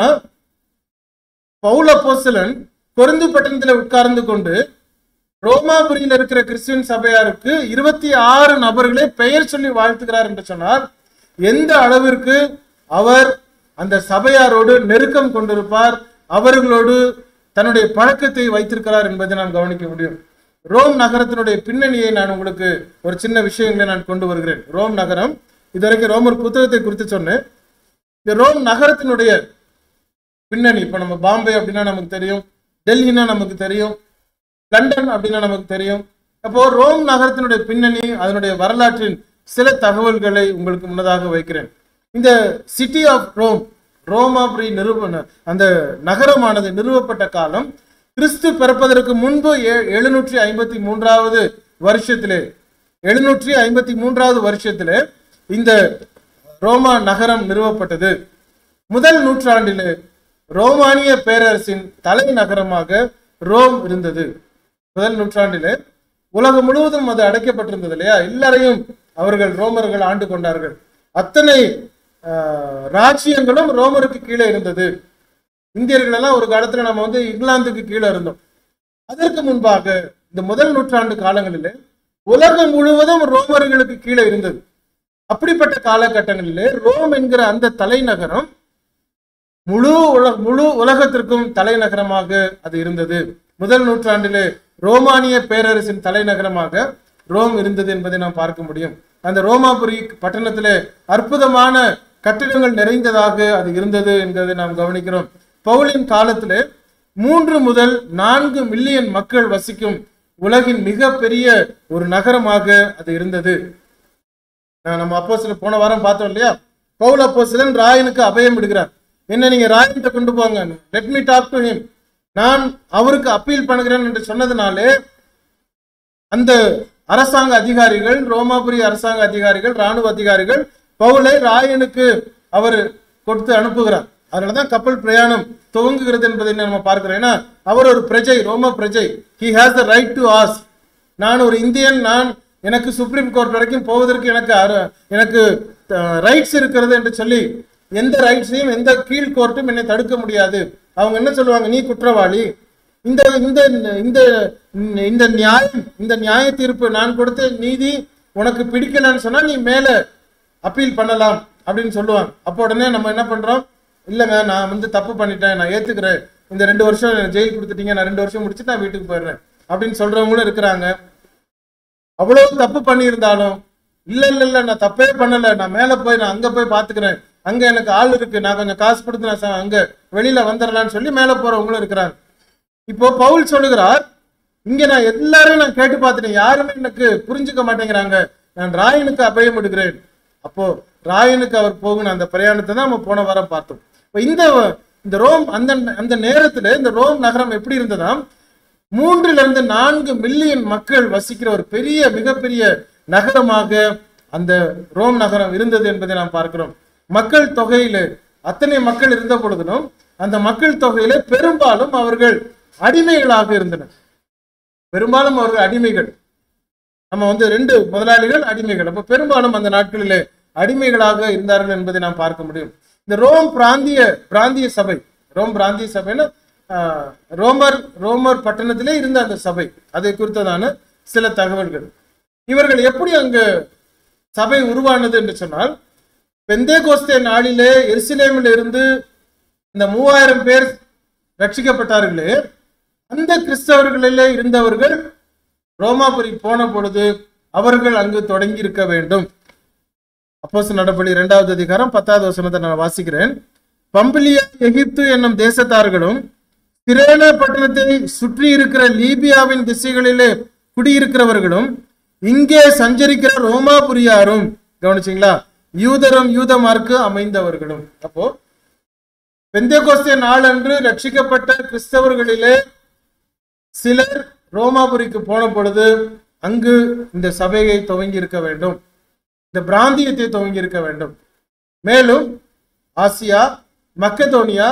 பவுல போசலன் கொருந்து பட்டணத்துல உட்கார்ந்து கொண்டு ரோமாபுரியில் இருக்கிற கிறிஸ்டியன் சபையாருக்கு இருபத்தி ஆறு நபர்களை பெயர் சொல்லி வாழ்த்துகிறார் என்று சொன்னால் எந்த அளவிற்கு அவர் அந்த சபையாரோடு நெருக்கம் கொண்டிருப்பார் அவர்களோடு தன்னுடைய பழக்கத்தை வைத்திருக்கிறார் என்பதை நாம் கவனிக்க முடியும் ரோம் நகரத்தினுடைய பின்னணியை நான் உங்களுக்கு ஒரு சின்ன விஷயங்களை நான் கொண்டு வருகிறேன் ரோம் நகரம் இதுவரைக்கும் ரோமர் புத்தகத்தை குறித்து சொன்னேன் இந்த ரோம் நகரத்தினுடைய பின்னணி இப்ப நம்ம பாம்பே அப்படின்னா நமக்கு தெரியும் டெல்லினா நமக்கு தெரியும் லண்டன் அப்படின்னா நமக்கு தெரியும் அப்போ ரோம் நகரத்தினுடைய பின்னணி அதனுடைய வரலாற்றின் சில தகவல்களை உங்களுக்கு முன்னதாக வைக்கிறேன் இந்த சிட்டி ஆஃப் ரோம் ரோமாபுரி நிறுவன அந்த நகரமானது நிறுவப்பட்ட காலம் கிறிஸ்து பிறப்பதற்கு முன்பு ஏ- எழுநூற்றி ஐம்பத்தி மூன்றாவது வருஷத்திலே எழுநூற்றி ஐம்பத்தி மூன்றாவது வருஷத்திலே இந்த ரோமா நகரம் நிறுவப்பட்டது முதல் நூற்றாண்டிலே ரோமானிய பேரரசின் தலைநகரமாக ரோம் இருந்தது முதல் நூற்றாண்டிலே உலகம் முழுவதும் அது அடைக்கப்பட்டிருந்தது இல்லையா எல்லாரையும் அவர்கள் ரோமர்கள் ஆண்டு கொண்டார்கள் அத்தனை ஆஹ், ராஜ்யங்களும் ரோமருக்கு கீழே இருந்தது இந்தியர்கள் எல்லாம் ஒரு காலத்துல நம்ம வந்து இங்கிலாந்துக்கு கீழே இருந்தோம் அதற்கு முன்பாக இந்த முதல் நூற்றாண்டு காலங்களிலே உலகம் முழுவதும் ரோமர்களுக்கு கீழே இருந்தது அப்படிப்பட்ட காலகட்டங்களிலே ரோம் என்கிற அந்த தலைநகரம் முழு உலக முழு உலகத்திற்கும் தலைநகரமாக அது இருந்தது முதல் நூற்றாண்டிலே ரோமானிய பேரரசின் தலைநகரமாக ரோம் இருந்தது என்பதை நாம் பார்க்க முடியும் அந்த ரோமாபுரி பட்டணத்திலே அற்புதமான கட்டிடங்கள் நிறைந்ததாக அது இருந்தது என்பதை நாம் கவனிக்கிறோம் பவுலின் காலத்திலே மூன்று முதல் நான்கு மில்லியன் மக்கள் வசிக்கும் உலகின் மிகப்பெரிய ஒரு நகரமாக அது இருந்தது நான் நம்ம அப்போ போன வாரம் பார்த்தோம் இல்லையா பவுல் அப்போ ராயனுக்கு அபயம் விடுகிறார் என்ன நீங்க ராயன்கிட்ட கொண்டு போங்க let me talk to him நான் அவருக்கு அப்பீல் பண்ணுகிறேன் என்று சொன்னதுனாலே அந்த அரசாங்க அதிகாரிகள் ரோமாபுரி அரசாங்க அதிகாரிகள் ராணுவ அதிகாரிகள் பவுலை ராயனுக்கு அவர் கொடுத்து அனுப்புகிறார் அதனாலதான் கப்பல் பிரயாணம் துவங்குகிறது என்பதை நம்ம பார்க்கிறோம் ஏன்னா அவர் ஒரு பிரஜை ரோம பிரஜை he has the right to as நான் ஒரு இந்தியன் நான் எனக்கு சுப்ரீம் கோர்ட் வரைக்கும் போவதற்கு எனக்கு அரு- எனக்கு ரைட்ஸ் இருக்கிறது என்று சொல்லி எந்த ரைட்ஸையும் எந்த கீழ் கோர்ட்டும் என்னை தடுக்க முடியாது அவங்க என்ன சொல்லுவாங்க நீ குற்றவாளி இந்த இந்த இந்த இந்த நியாயம் இந்த நியாய தீர்ப்பு நான் கொடுத்த நீதி உனக்கு பிடிக்கலன்னு சொன்னா நீ மேல அப்பீல் பண்ணலாம் அப்படின்னு சொல்லுவாங்க அப்போ உடனே நம்ம என்ன பண்றோம் இல்லைங்க நான் வந்து தப்பு பண்ணிட்டேன் நான் ஏத்துக்கிறேன் இந்த ரெண்டு வருஷம் ஜெயில் கொடுத்துட்டீங்க நான் ரெண்டு வருஷம் முடிச்சுட்டு நான் வீட்டுக்கு போயிடுறேன் அப்படின்னு சொல்றவங்களும் இருக்கிறாங்க அவ்வளவு தப்பு பண்ணியிருந்தாலும் இல்ல இல்ல இல்ல நான் தப்பே பண்ணல நான் மேல போய் நான் அங்க போய் பாத்துக்கிறேன் அங்க எனக்கு ஆள் இருக்கு நான் கொஞ்சம் காசு கொடுத்து நான் ச- அங்க வெளியில வந்துடலாம்னு சொல்லி மேல போறவங்களும் இருக்கிறாங்க இப்போ பவுல் சொல்லுகிறார் இங்க நான் எல்லாரையும் நான் கேட்டு பார்த்துட்டேன் யாருமே எனக்கு புரிஞ்சுக்க மாட்டேங்கிறாங்க நான் ராயனுக்கு அபயம் எடுக்கிறேன் அப்போ ராயனுக்கு அவர் போகணும் அந்த பிரயாணத்தை தான் நம்ம போன வாரம் பார்த்தோம் இப்போ இந்த இந்த ரோம் அந்த அந்த நேரத்துல இந்த ரோம் நகரம் எப்படி இருந்ததாம் மூன்றுல இருந்து நான்கு மில்லியன் மக்கள் வசிக்கிற ஒரு பெரிய மிகப்பெரிய நகரமாக அந்த ரோம் நகரம் இருந்தது என்பதை நாம் பார்க்கிறோம் மக்கள் தொகையில அத்தனை மக்கள் இருந்த பொழுதிலும் அந்த மக்கள் தொகையில பெரும்பாலும் அவர்கள் அடிமைகளாக இருந்தனர் பெரும்பாலும் அவர்கள் அடிமைகள் நம்ம வந்து ரெண்டு முதலாளிகள் அடிமைகள் அப்ப பெரும்பாலும் அந்த நாட்களிலே அடிமைகளாக இருந்தார்கள் என்பதை நாம் பார்க்க முடியும் இந்த ரோம் பிராந்திய பிராந்திய சபை ரோம் பிராந்திய சபைன்னு ஆஹ், ரோமர் ரோமர் பட்டணத்திலே இருந்த அந்த சபை அதை குறித்ததான சில தகவல்கள் இவர்கள் எப்படி அங்கு சபை உருவானது என்று சொன்னால் பெந்தேகோஸ்தே நாளிலே எருசலேமில் இருந்து இந்த மூவாயிரம் பேர் ரட்சிக்கப்பட்டார்களே அந்த கிறிஸ்தவர்களிலே இருந்தவர்கள் ரோமாபுரி போன பொழுது அவர்கள் அங்கு தொடங்கி இருக்க வேண்டும் அப்போஸ் நடபடி இரண்டாவது அதிகாரம் பத்தாவது வசனத்தை நான் வாசிக்கிறேன் பம்பிலியா எகிப்து என்னும் தேசத்தார்களும் சிரேன பட்டணத்தை சுற்றி இருக்கிற லீபியாவின் திசைகளிலே குடியிருக்கிறவர்களும் இங்கே சஞ்சரிக்கிற ரோமாபுரியாரும் கவனிச்சிங்களா யூதரும் யூதமார்க்கு அமைந்தவர்களும் அப்போ பெந்தேகோஸ்தே நாளன்று ரட்சிக்கப்பட்ட கிறிஸ்தவர்களிலே சிலர் ரோமாபுரிக்கு போன பொழுது அங்கு இந்த சபையை துவங்கி இருக்க வேண்டும் இந்த பிராந்தியத்தை துவங்கி இருக்க வேண்டும் மேலும் ஆசியா மக்கதோனியா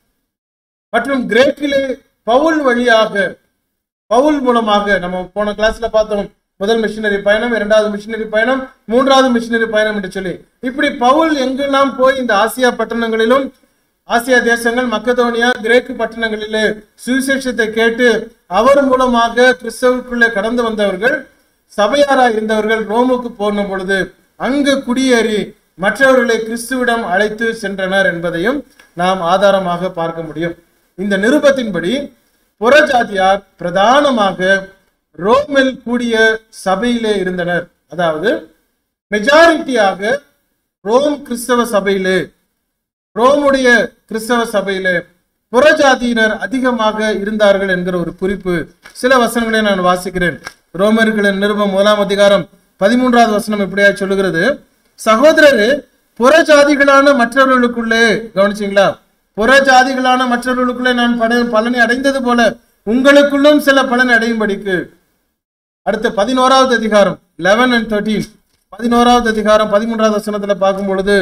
மற்றும் கிரேக்கிலே பவுல் வழியாக பவுல் மூலமாக நம்ம போன கிளாஸ்ல பார்த்தோம் முதல் மிஷினரி பயணம் இரண்டாவது மிஷினரி பயணம் மூன்றாவது மிஷினரி பயணம் என்று சொல்லி இப்படி பவுல் எங்கெல்லாம் போய் இந்த ஆசியா பட்டணங்களிலும் ஆசியா தேசங்கள் மக்கதோனியா கிரேக்கு பட்டணங்களிலே சுவிசேஷத்தை கேட்டு அவர் மூலமாக கிறிஸ்தவுக்குள்ளே கடந்து வந்தவர்கள் சபையாரா இருந்தவர்கள் ரோமுக்கு போன பொழுது அங்கு குடியேறி மற்றவர்களை கிறிஸ்துவிடம் அழைத்து சென்றனர் என்பதையும் நாம் ஆதாரமாக பார்க்க முடியும் இந்த நிருபத்தின்படி புறஜாதியார் பிரதானமாக ரோமில் கூடிய சபையிலே இருந்தனர் அதாவது மெஜாரிட்டியாக ரோம் கிறிஸ்தவ சபையிலே ரோமுடைய கிறிஸ்தவ சபையிலே புறஜாதியினர் அதிகமாக இருந்தார்கள் என்கிற ஒரு குறிப்பு சில வசனங்களை நான் வாசிக்கிறேன் ரோமர்களின் நிருபம் முதலாம் அதிகாரம் பதிமூன்றாவது வசனம் இப்படியா சொல்லுகிறது சகோதரரே புறஜாதிகளான மற்றவர்களுக்குள்ளே கவனிச்சிங்களா புறஜாதிகளான மற்றவர்களுக்குள்ளே நான் பல- பலனை அடைந்தது போல உங்களுக்குள்ளும் சில பலனை அடையும்படிக்கு அடுத்து பதினோராவது அதிகாரம் லெவன் அண்ட் தேர்ட்டீன் பதினோராவது அதிகாரம் பதிமூன்றாவது வசனத்துல பார்க்கும் பொழுது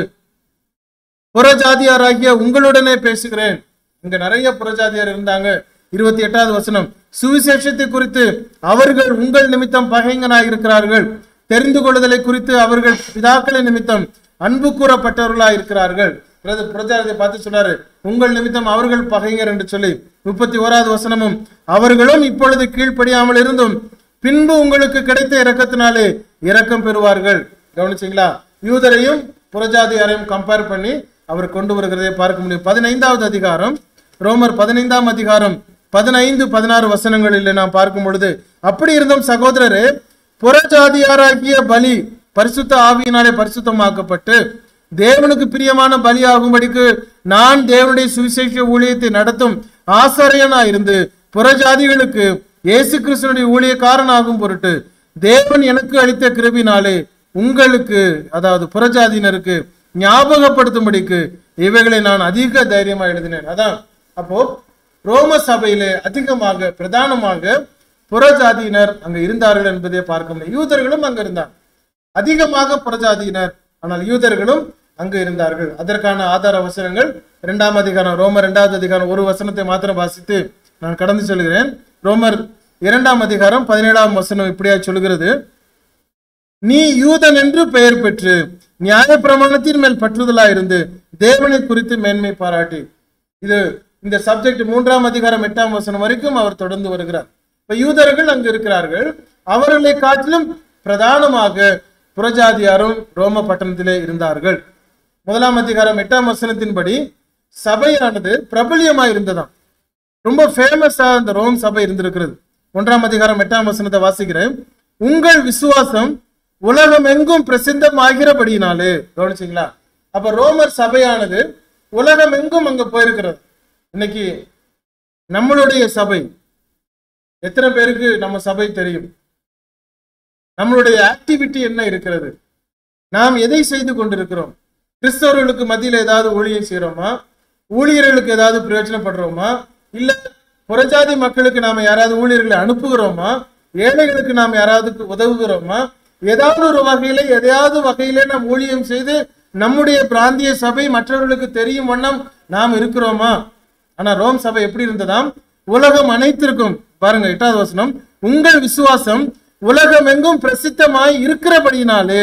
புறஜாதியாராகிய உங்களுடனே பேசுகிறேன் இங்க நிறைய புறஜாதியார் இருந்தாங்க இருபத்தி எட்டாவது வசனம் சுவிசேஷத்தை குறித்து அவர்கள் உங்கள் நிமித்தம் பகைங்கனாக இருக்கிறார்கள் தெரிந்து கொள்ளுதலை குறித்து அவர்கள் பிதாக்களின் நிமித்தம் அன்பு கூறப்பட்டவர்களாக இருக்கிறார்கள் பிறகு புறஜாதியை பார்த்து சொல்றாரு உங்கள் நிமித்தம் அவர்கள் பகைஞர் என்று சொல்லி முப்பத்தி ஓராவது வசனமும் அவர்களும் இப்பொழுது கீழ்ப்படியாமல் இருந்தும் பின்பு உங்களுக்கு கிடைத்த இரக்கத்தினாலே இரக்கம் பெறுவார்கள் கவனிச்சிங்களா யூதரையும் புறஜாதியாரையும் கம்பேர் பண்ணி அவர் கொண்டு வருகிறதை பார்க்க முடியும் பதினைந்தாவது அதிகாரம் ரோமர் பதினைந்தாம் அதிகாரம் பதினைந்து பதினாறு வசனங்களில் நாம் பார்க்கும் பொழுது அப்படி இருந்தும் சகோதரரே புறஜாதியாராகிய பலி பரிசுத்த ஆவியினாலே பரிசுத்தமாக்கப்பட்டு தேவனுக்கு பிரியமான பலியாகும்படிக்கு நான் தேவனுடைய சுவிசேஷ ஊழியத்தை நடத்தும் ஆசாரியனா இருந்து புறஜாதிகளுக்கு இயேசு கிறிஸ்துவனுடைய ஊழியக்காரனாகும் பொருட்டு தேவன் எனக்கு அளித்த கிருபினாலே உங்களுக்கு அதாவது புறஜாதியினருக்கு ஞாபகப்படுத்தும்படிக்கு இவைகளை நான் அதிக தைரியமா எழுதினேன் அதான் அப்போ ரோம சபையிலே அதிகமாக பிரதானமாக புறஜாதியினர் அங்க இருந்தார்கள் என்பதை பார்க்க முடியும் யூதர்களும் அங்க இருந்தாங்க அதிகமாக புறஜாதியினர் ஆனால் யூதர்களும் அங்கு இருந்தார்கள் அதற்கான ஆதார வசனங்கள் இரண்டாம் அதிகாரம் ரோமர் இரண்டாவது அதிகாரம் ஒரு வசனத்தை மாத்திரம் வாசித்து நான் கடந்து சொல்கிறேன் ரோமர் இரண்டாம் அதிகாரம் பதினேழாம் வசனம் இப்படியா சொல்கிறது நீ யூதன் என்று பெயர் பெற்று நியாயப்பிரமாணத்தின் மேல் பற்றுதலா இருந்து தேவனை குறித்து மேன்மை பாராட்டி இது இந்த சப்ஜெக்ட் மூன்றாம் அதிகாரம் எட்டாம் வசனம் வரைக்கும் அவர் தொடர்ந்து வருகிறார் இப்ப யூதர்கள் அங்கு இருக்கிறார்கள் அவர்களை காட்டிலும் பிரதானமாக புறஜாதியாரும் ரோம பட்டணத்திலே இருந்தார்கள் முதலாம் அதிகாரம் எட்டாம் வசனத்தின்படி சபையானது பிரபலியமா இருந்ததாம் ரொம்ப ஃபேமஸா இந்த ரோம் சபை இருந்திருக்கிறது ஒன்றாம் அதிகாரம் எட்டாம் வசனத்தை வாசிக்கிறேன் உங்கள் விசுவாசம் உலகம் எங்கும் பிரசித்தமாகிறபடியினாலே கவனிச்சிங்களா அப்ப ரோமர் சபையானது உலகம் எங்கும் அங்க போயிருக்கிறது இன்னைக்கு நம்மளுடைய சபை எத்தனை பேருக்கு நம்ம சபை தெரியும் நம்மளுடைய ஆக்டிவிட்டி என்ன இருக்கிறது நாம் எதை செய்து கொண்டிருக்கிறோம் கிறிஸ்தவர்களுக்கு மத்தியில் ஏதாவது ஊழியம் செய்யறோமா ஊழியர்களுக்கு ஏதாவது பிரயோஜனப்படுறோமா இல்ல புறஜாதி மக்களுக்கு நாம யாராவது ஊழியர்களை அனுப்புகிறோமா ஏழைகளுக்கு நாம் யாராவது உதவுகிறோமா ஏதாவது ஒரு வகையில எதையாவது வகையில நாம் ஊழியம் செய்து நம்முடைய பிராந்திய சபை மற்றவர்களுக்கு தெரியும் வண்ணம் நாம் இருக்கிறோமா ஆனா ரோம் சபை எப்படி இருந்ததாம் உலகம் அனைத்திற்கும் பாருங்க எட்டாவது வசனம் உங்கள் விசுவாசம் உலகம் எங்கும் பிரசித்தமாய் இருக்கிறபடியினாலே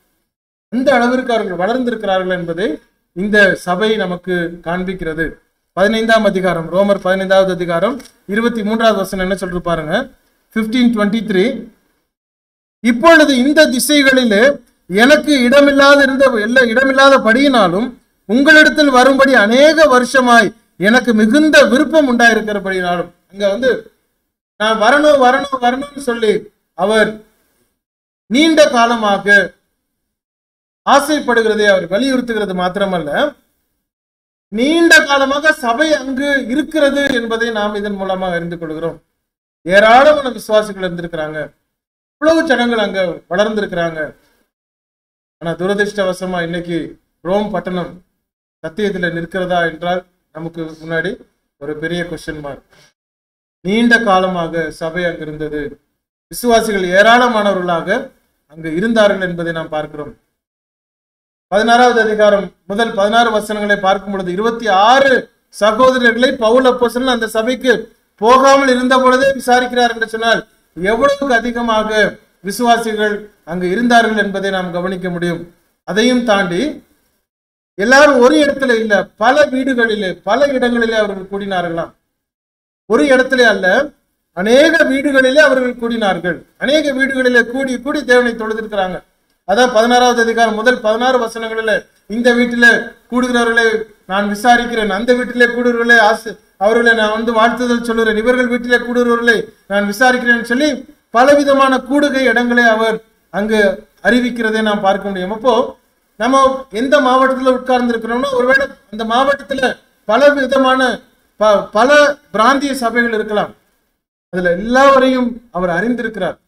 அந்த அளவிற்கு அவர்கள் வளர்ந்திருக்கிறார்கள் என்பதை இந்த சபை நமக்கு காண்பிக்கிறது பதினைந்தாம் அதிகாரம் ரோமர் பதினைந்தாவது அதிகாரம் இருபத்தி மூன்றாவது வசனம் என்ன சொல்றது பாருங்க பிப்டீன் டுவெண்ட்டி த்ரீ இப்பொழுது இந்த திசைகளிலே எனக்கு இடமில்லாத இருந்த எல்லா இடமில்லாத படியினாலும் உங்களிடத்தில் வரும்படி அநேக வருஷமாய் எனக்கு மிகுந்த விருப்பம் உண்டாயிருக்கிறபடினாலும் அங்க வந்து நான் வரணும் வரணும் வரணும்னு சொல்லி அவர் நீண்ட காலமாக ஆசைப்படுகிறதை அவர் வலியுறுத்துகிறது மாத்திரமல்ல நீண்ட காலமாக சபை அங்கு இருக்கிறது என்பதை நாம் இதன் மூலமாக அறிந்து கொள்கிறோம் ஏராளமான விசுவாசிகள் இருந்திருக்கிறாங்க இவ்வளவு ஜனங்கள் அங்க வளர்ந்திருக்கிறாங்க ஆனா துரதிருஷ்டவசமா இன்னைக்கு ரோம் பட்டணம் சத்தியத்துல நிற்கிறதா என்றால் நமக்கு முன்னாடி ஒரு பெரிய கொஸ்டின் மார்க் நீண்ட காலமாக சபை அங்கு இருந்தது விசுவாசிகள் ஏராளமானவர்களாக அங்கு இருந்தார்கள் என்பதை நாம் பார்க்கிறோம் பதினாறாவது அதிகாரம் முதல் பதினாறு வசனங்களை பார்க்கும் பொழுது இருபத்தி ஆறு சகோதரர்களை பவுல் அப்போஸ்தலன் அந்த சபைக்கு போகாமல் இருந்த பொழுதே விசாரிக்கிறார் என்று சொன்னால் எவ்வளவுக்கு அதிகமாக விசுவாசிகள் அங்கு இருந்தார்கள் என்பதை நாம் கவனிக்க முடியும் அதையும் தாண்டி எல்லாரும் ஒரு இடத்துல இல்ல பல வீடுகளிலே பல இடங்களிலே அவர்கள் கூடினார்களாம் ஒரு இடத்திலே அல்ல அநேக வீடுகளிலே அவர்கள் கூடினார்கள் அநேக வீடுகளிலே கூடி கூடி தேவனை தொழுதிருக்கிறாங்க அதான் பதினாறாவது அதிகாரம் முதல் பதினாறு வசனங்களில இந்த வீட்டில கூடுகிறவர்களை நான் விசாரிக்கிறேன் அந்த வீட்டிலே கூடுகிறவர்களே ஆசை அவர்களை நான் வந்து வாழ்த்துதல் சொல்லுகிறேன் இவர்கள் வீட்டிலே கூடுகிறவர்களை நான் விசாரிக்கிறேன் சொல்லி பலவிதமான கூடுகை இடங்களை அவர் அங்கு அறிவிக்கிறதை நாம் பார்க்க முடியும் அப்போ நம்ம எந்த மாவட்டத்துல உட்கார்ந்து இருக்கிறோம்னா ஒருவேளை அந்த மாவட்டத்துல பல விதமான ப- பல பிராந்திய சபைகள் இருக்கலாம் அதுல எல்லாவரையும் அவர் அறிந்திருக்கிறார்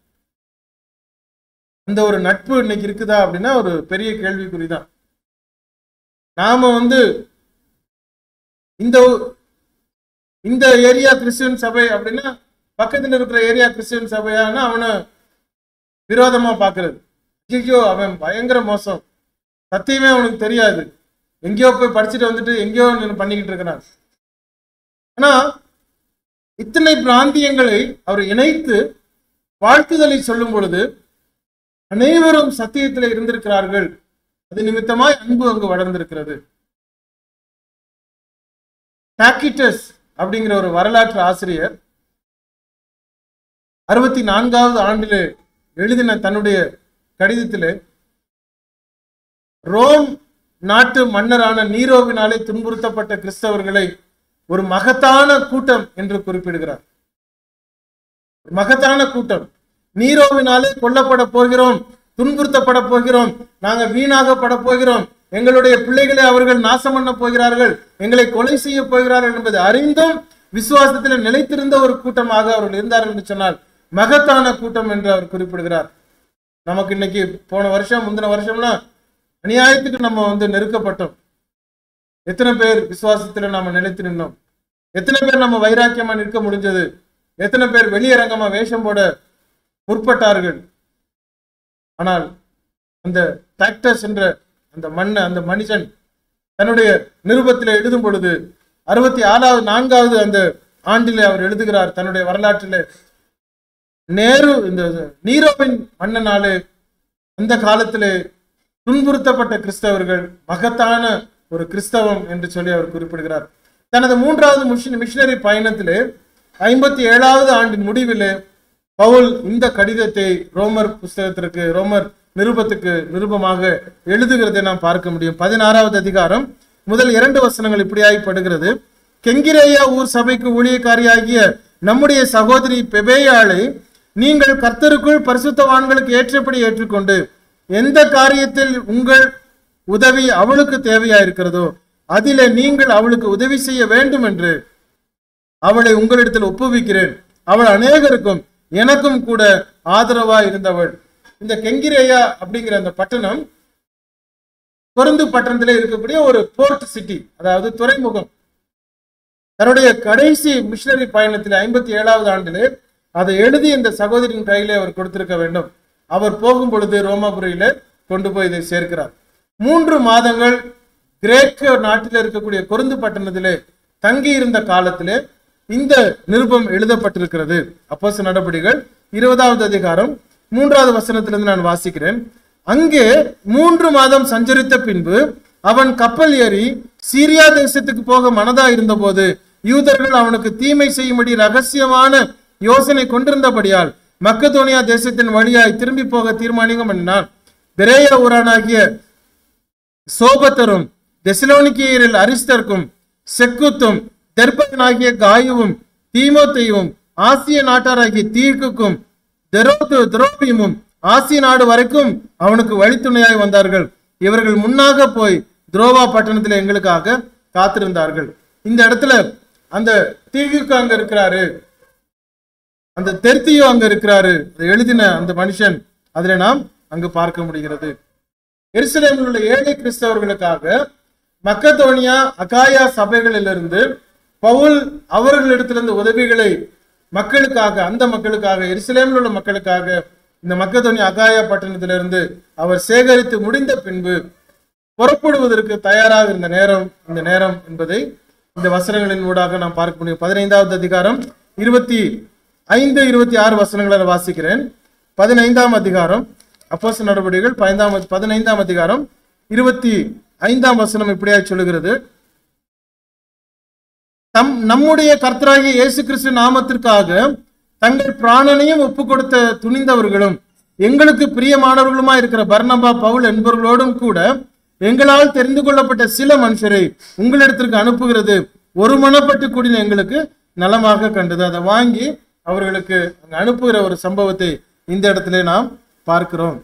அந்த ஒரு நட்பு இன்னைக்கு இருக்குதா அப்படின்னா ஒரு பெரிய கேள்விக்குறிதான் நாம வந்து இந்த ஊ- இந்த ஏரியா கிறிஸ்டியன் சபை அப்படின்னா பக்கத்துல இருக்கிற ஏரியா கிறிஸ்டியன் சபையானா அவனை விரோதமா பாக்குறது ஐயோ அவன் பயங்கர மோசம் சத்தியமே அவனுக்கு தெரியாது எங்கேயோ போய் படிச்சுட்டு வந்துட்டு எங்கேயோ நின்னு பண்ணிக்கிட்டு இருக்கிறான் ஆனா இத்தனை பிராந்தியங்களை அவர் இணைத்து வாழ்த்துதலை சொல்லும் பொழுது அனைவரும் சத்தியத்தில் இருந்திருக்கிறார்கள் அது நிமித்தமாய் அன்பு அங்கு வளர்ந்திருக்கிறது டாக்கிட்டஸ் அப்படிங்கிற ஒரு வரலாற்று ஆசிரியர் அறுபத்தி நான்காவது ஆண்டிலே எழுதின தன்னுடைய கடிதத்திலே ரோம் நாட்டு மன்னரான நீரோவினாலே துன்புறுத்தப்பட்ட கிறிஸ்தவர்களை ஒரு மகத்தான கூட்டம் என்று குறிப்பிடுகிறார் ஒரு மகத்தான கூட்டம் நீரோவினாலே கொல்லப்பட போகிறோம் துன்புறுத்தப்பட போகிறோம் நாங்க வீணாகப்பட போகிறோம் எங்களுடைய பிள்ளைகளை அவர்கள் நாசம் பண்ண போகிறார்கள் எங்களை கொலை செய்ய போகிறார்கள் என்பதை அறிந்தும் விசுவாசத்தில் நிலைத்திருந்த ஒரு கூட்டமாக அவர்கள் இருந்தார்கள் என்று சொன்னால் மகத்தான கூட்டம் என்று அவர் குறிப்பிடுகிறார் நமக்கு இன்னைக்கு போன வருஷம் முந்தின வருஷம்லாம் அநியாயத்துக்கு நம்ம வந்து நெருக்கப்பட்டோம் எத்தனை பேர் விசுவாசத்துல நாம நிலைத்து நின்னோம் எத்தனை பேர் நம்ம வைராக்கியமா நிற்க முடிஞ்சது எத்தனை பேர் வெளியரங்கமா வேஷம் போட முற்பட்டார்கள் ஆனால் அந்த டாக்டர்ஸ் என்ற அந்த மண்ண அந்த மனுஷன் தன்னுடைய நிருபத்தில் எழுதும் பொழுது அறுபத்தி ஆறாவது நான்காவது அந்த ஆண்டிலே அவர் எழுதுகிறார் தன்னுடைய வரலாற்றிலே நேரு இந்த நீரோவின் மன்னனாலே அந்த காலத்திலே துன்புறுத்தப்பட்ட கிறிஸ்தவர்கள் மகத்தான ஒரு கிறிஸ்தவம் என்று சொல்லி அவர் குறிப்பிடுகிறார் தனது மூன்றாவது மிஷன் மிஷனரி பயணத்திலே ஐம்பத்தி ஏழாவது ஆண்டின் முடிவிலே பவுல் இந்த கடிதத்தை ரோமர் புஸ்தகத்திற்கு ரோமர் நிருபத்துக்கு நிருபமாக எழுதுகிறதை நாம் பார்க்க முடியும் பதினாறாவது அதிகாரம் முதல் இரண்டு வசனங்கள் இப்படியாய் படுகிறது கெங்கிரேயா ஊர் சபைக்கு ஊழியக்காரியாகிய நம்முடைய சகோதரி பெபேயாளை நீங்கள் கர்த்தருக்குள் பரிசுத்தவான்களுக்கு ஏற்றபடி ஏற்றுக்கொண்டு எந்த காரியத்தில் உங்கள் உதவி அவளுக்கு தேவையா இருக்கிறதோ அதிலே நீங்கள் அவளுக்கு உதவி செய்ய வேண்டும் என்று அவளை உங்களிடத்தில் ஒப்புவிக்கிறேன் அவள் அநேகருக்கும் எனக்கும் கூட ஆதரவா இருந்தவள் இந்த கெங்கிரேயா அப்படிங்கிற அந்த பட்டணம் கொருந்து பட்டணத்திலே இருக்கக்கூடிய ஒரு போர்ட் சிட்டி அதாவது துறைமுகம் தன்னுடைய கடைசி மிஷனரி பயணத்தில் ஐம்பத்தி ஏழாவது ஆண்டிலே அதை எழுதி இந்த சகோதரியின் கையிலே அவர் கொடுத்திருக்க வேண்டும் அவர் போகும் பொழுது ரோமாபுரியில கொண்டு போய் இதை சேர்க்கிறார் மூன்று மாதங்கள் கிரேக்க நாட்டில் இருக்கக்கூடிய கொருந்து பட்டணத்திலே தங்கி இருந்த காலத்திலே இந்த நிருபம் எழுதப்பட்டிருக்கிறது அப்போஸ் நடபடிகள் இருபதாவது அதிகாரம் மூன்றாவது வசனத்திலிருந்து நான் வாசிக்கிறேன் அங்கே மூன்று மாதம் சஞ்சரித்த பின்பு அவன் கப்பல் ஏறி சீரியா தேசத்துக்கு போக மனதா இருந்தபோது யூதர்கள் அவனுக்கு தீமை செய்யும்படி ரகசியமான யோசனை கொண்டிருந்தபடியால் மக்கதோனியா தேசத்தின் வழியாய் திரும்பி போக தீர்மானிக்கம் பண்ணினான் பெரேயா ஊரானாகிய சோபத்தரும் தெசலோனிக்கியரில் அரிஸ்தர்க்கும் செக்குத்தும் தெர்பனாகிய காயுவும் தீமோத்தேயும் ஆசிய நாட்டாராகிய தீர்க்குக்கும் தெரோத்து துரோபியமும் ஆசிய நாடு வரைக்கும் அவனுக்கு வழித்துணையாய் வந்தார்கள் இவர்கள் முன்னாக போய் துரோவா பட்டணத்தில் எங்களுக்காக காத்திருந்தார்கள் இந்த இடத்துல அந்த தீர்க்கு அங்க இருக்கிறாரு அந்த தெர்த்தியோ அங்க இருக்கிறாரு அதை எழுதின அந்த மனுஷன் அதுல நாம் அங்கு பார்க்க முடிகிறது எருசலேமில் உள்ள ஏழை கிறிஸ்தவர்களுக்காக மக்கதோனியா அகாயா சபைகளிலிருந்து பவுல் அவர்களிடத்திலிருந்து உதவிகளை மக்களுக்காக அந்த மக்களுக்காக எருசலேமில் உள்ள மக்களுக்காக இந்த மக்கதோனியா அகாயா பட்டணத்திலிருந்து அவர் சேகரித்து முடிந்த பின்பு புறப்படுவதற்கு தயாராக இருந்த நேரம் இந்த நேரம் என்பதை இந்த வசனங்களின் ஊடாக நாம் பார்க்க முடியும் பதினைந்தாவது அதிகாரம் இருபத்தி ஐந்து இருபத்தி ஆறு வசனங்களை நான் வாசிக்கிறேன் பதினைந்தாம் அதிகாரம் அப்போஸ் நடவடிக்கைகள் பதினைந்தாம் பதினைந்தாம் அதிகாரம் இருபத்தி ஐந்தாம் வசனம் இப்படியாய் சொல்லுகிறது தம் நம்முடைய கர்த்தராகிய இயேசு கிறிஸ்து நாமத்திற்காக தங்கள் பிராணனையும் ஒப்பு கொடுத்த துணிந்தவர்களும் எங்களுக்கு பிரியமானவர்களுமா இருக்கிற பர்னபா பவுல் என்பவர்களோடும் கூட எங்களால் தெரிந்து கொள்ளப்பட்ட சில மனுஷரை உங்களிடத்திற்கு அனுப்புகிறது ஒரு மனப்பட்டு கூடின எங்களுக்கு நலமாக கண்டது அதை வாங்கி அவர்களுக்கு அங்க அனுப்புகிற ஒரு சம்பவத்தை இந்த இடத்துல நாம் பார்க்கிறோம்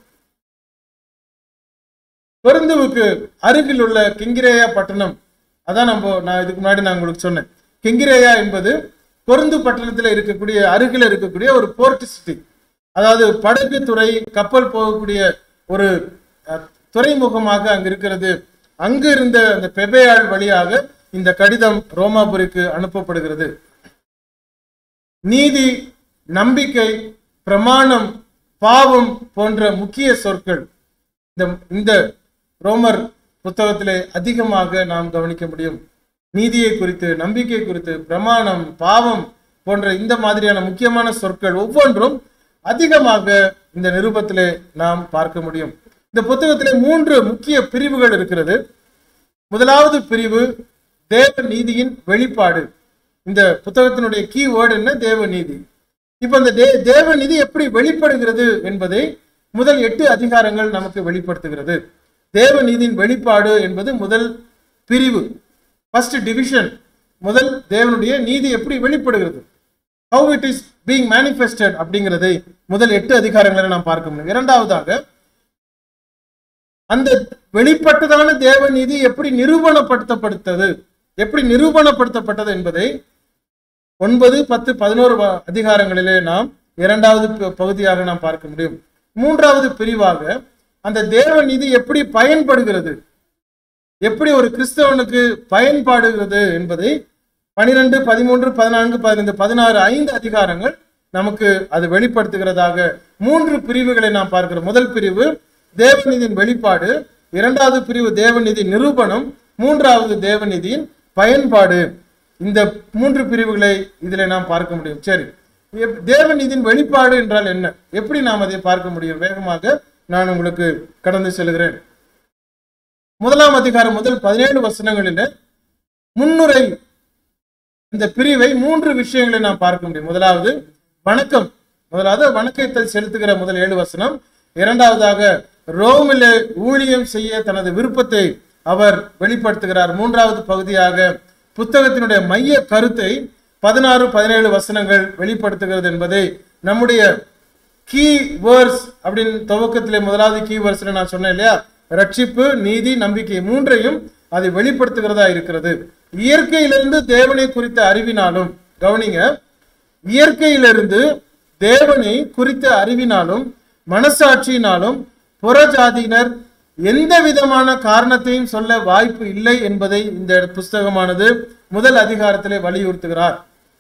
பெருந்துவுக்கு அருகில் உள்ள கிங்கிரேயா பட்டணம் அதான் நம்ம நான் இதுக்கு முன்னாடி நான் உங்களுக்கு சொன்னேன் கிங்கிரேயா என்பது கொருந்து பட்டணத்துல இருக்கக்கூடிய அருகில் இருக்கக்கூடிய ஒரு போர்ட் சிட்டி அதாவது படகு துறை கப்பல் போகக்கூடிய ஒரு அஹ், துறைமுகமாக அங்க இருக்கிறது அங்கு இருந்த அந்த பெபேயாள் வழியாக இந்த கடிதம் ரோமாபுரிக்கு அனுப்பப்படுகிறது நீதி நம்பிக்கை பிரமாணம் பாவம் போன்ற முக்கிய சொற்கள் இந்த இந்த ரோமர் புத்தகத்திலே அதிகமாக நாம் கவனிக்க முடியும் நீதியை குறித்து நம்பிக்கை குறித்து பிரமாணம் பாவம் போன்ற இந்த மாதிரியான முக்கியமான சொற்கள் ஒவ்வொன்றும் அதிகமாக இந்த நிருபத்திலே நாம் பார்க்க முடியும் இந்த புத்தகத்திலே மூன்று முக்கிய பிரிவுகள் இருக்கிறது முதலாவது பிரிவு தேவ நீதியின் வெளிப்பாடு இந்த புத்தகத்தினுடைய கீ வேர்டு என்ன தேவ நீதி இப்ப இந்த தே தேவ நீதி எப்படி வெளிப்படுகிறது என்பதை முதல் எட்டு அதிகாரங்கள் நமக்கு வெளிப்படுத்துகிறது தேவ நீதியின் வெளிப்பாடு என்பது முதல் பிரிவு ஃபர்ஸ்ட் டிவிஷன் முதல் தேவனுடைய நீதி எப்படி வெளிப்படுகிறது how it is being manifested அப்படிங்கிறதை முதல் எட்டு அதிகாரங்களை நாம் பார்க்க முடியும் இரண்டாவதாக அந்த வெளிப்பட்டதான தேவ நீதி எப்படி நிரூபணப்படுத்தப்படுத்தது எப்படி நிரூபணப்படுத்தப்பட்டது என்பதை ஒன்பது பத்து பதினோரு வ- அதிகாரங்களிலே நாம் இரண்டாவது ப- பகுதியாக நாம் பார்க்க முடியும் மூன்றாவது பிரிவாக அந்த தேவ நீதி எப்படி பயன்படுகிறது எப்படி ஒரு கிறிஸ்தவனுக்கு பயன்பாடுகிறது என்பதை பனிரெண்டு பதிமூன்று பதினான்கு பதினைந்து பதினாறு ஐந்து அதிகாரங்கள் நமக்கு அது வெளிப்படுத்துகிறதாக மூன்று பிரிவுகளை நாம் பார்க்கிறோம் முதல் பிரிவு தேவநீதியின் வெளிப்பாடு இரண்டாவது பிரிவு தேவநீதி நிரூபணம் மூன்றாவது தேவநீதியின் பயன்பாடு இந்த மூன்று பிரிவுகளை இதில் நாம் பார்க்க முடியும் சரி எப்- தேவநீதியின் வெளிப்பாடு என்றால் என்ன எப்படி நாம் அதை பார்க்க முடியும் வேகமாக நான் உங்களுக்கு கடந்து செல்கிறேன் முதலாம் அதிகாரம் முதல் பதினேழு வசனங்களில் முன்னுரை இந்த பிரிவை மூன்று விஷயங்களை நாம் பார்க்க முடியும் முதலாவது வணக்கம் முதலாவது வணக்கத்தை செலுத்துகிற முதல் ஏழு வசனம் இரண்டாவதாக ரோமிலே ஊழியம் செய்ய தனது விருப்பத்தை அவர் வெளிப்படுத்துகிறார் மூன்றாவது பகுதியாக புத்தகத்தினுடைய மைய கருத்தை பதினாறு பதினேழு வசனங்கள் வெளிப்படுத்துகிறது என்பதை நம்முடைய கீ வேர்ஸ் அப்படின்னு துவக்கத்திலே முதலாவது கீ வேர்ஸ் நான் சொன்னேன் இல்லையா ரட்சிப்பு நீதி நம்பிக்கை மூன்றையும் அதை வெளிப்படுத்துகிறதா இருக்கிறது இயற்கையிலிருந்து தேவனை குறித்த அறிவினாலும் கவனிங்க இயற்கையிலிருந்து தேவனை குறித்த அறிவினாலும் மனசாட்சியினாலும் புறஜாதியினர் எந்த விதமான காரணத்தையும் சொல்ல வாய்ப்பு இல்லை என்பதை இந்த புஸ்தகமானது முதல் அதிகாரத்திலே வலியுறுத்துகிறார்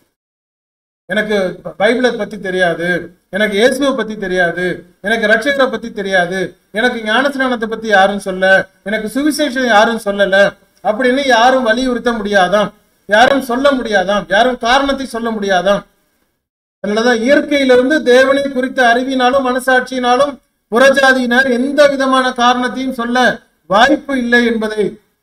எனக்கு பைபிளை பத்தி தெரியாது எனக்கு இயேசுவை பத்தி தெரியாது எனக்கு ரட்சகரை பத்தி தெரியாது எனக்கு ஞானஸ்நானத்தை பத்தி யாரும் சொல்ல எனக்கு சுவிசேஷம் யாரும் சொல்லல அப்படின்னு யாரும் வலியுறுத்த முடியாதாம் யாரும் சொல்ல முடியாதாம் யாரும் காரணத்தை சொல்ல முடியாதாம் அதனாலதான் இயற்கையிலிருந்து தேவனை குறித்த அறிவினாலும் மனசாட்சியினாலும் புறஜாதியினர் எந்த விதமான காரணத்தையும் சொல்ல வாய்ப்பு இல்லை என்பதை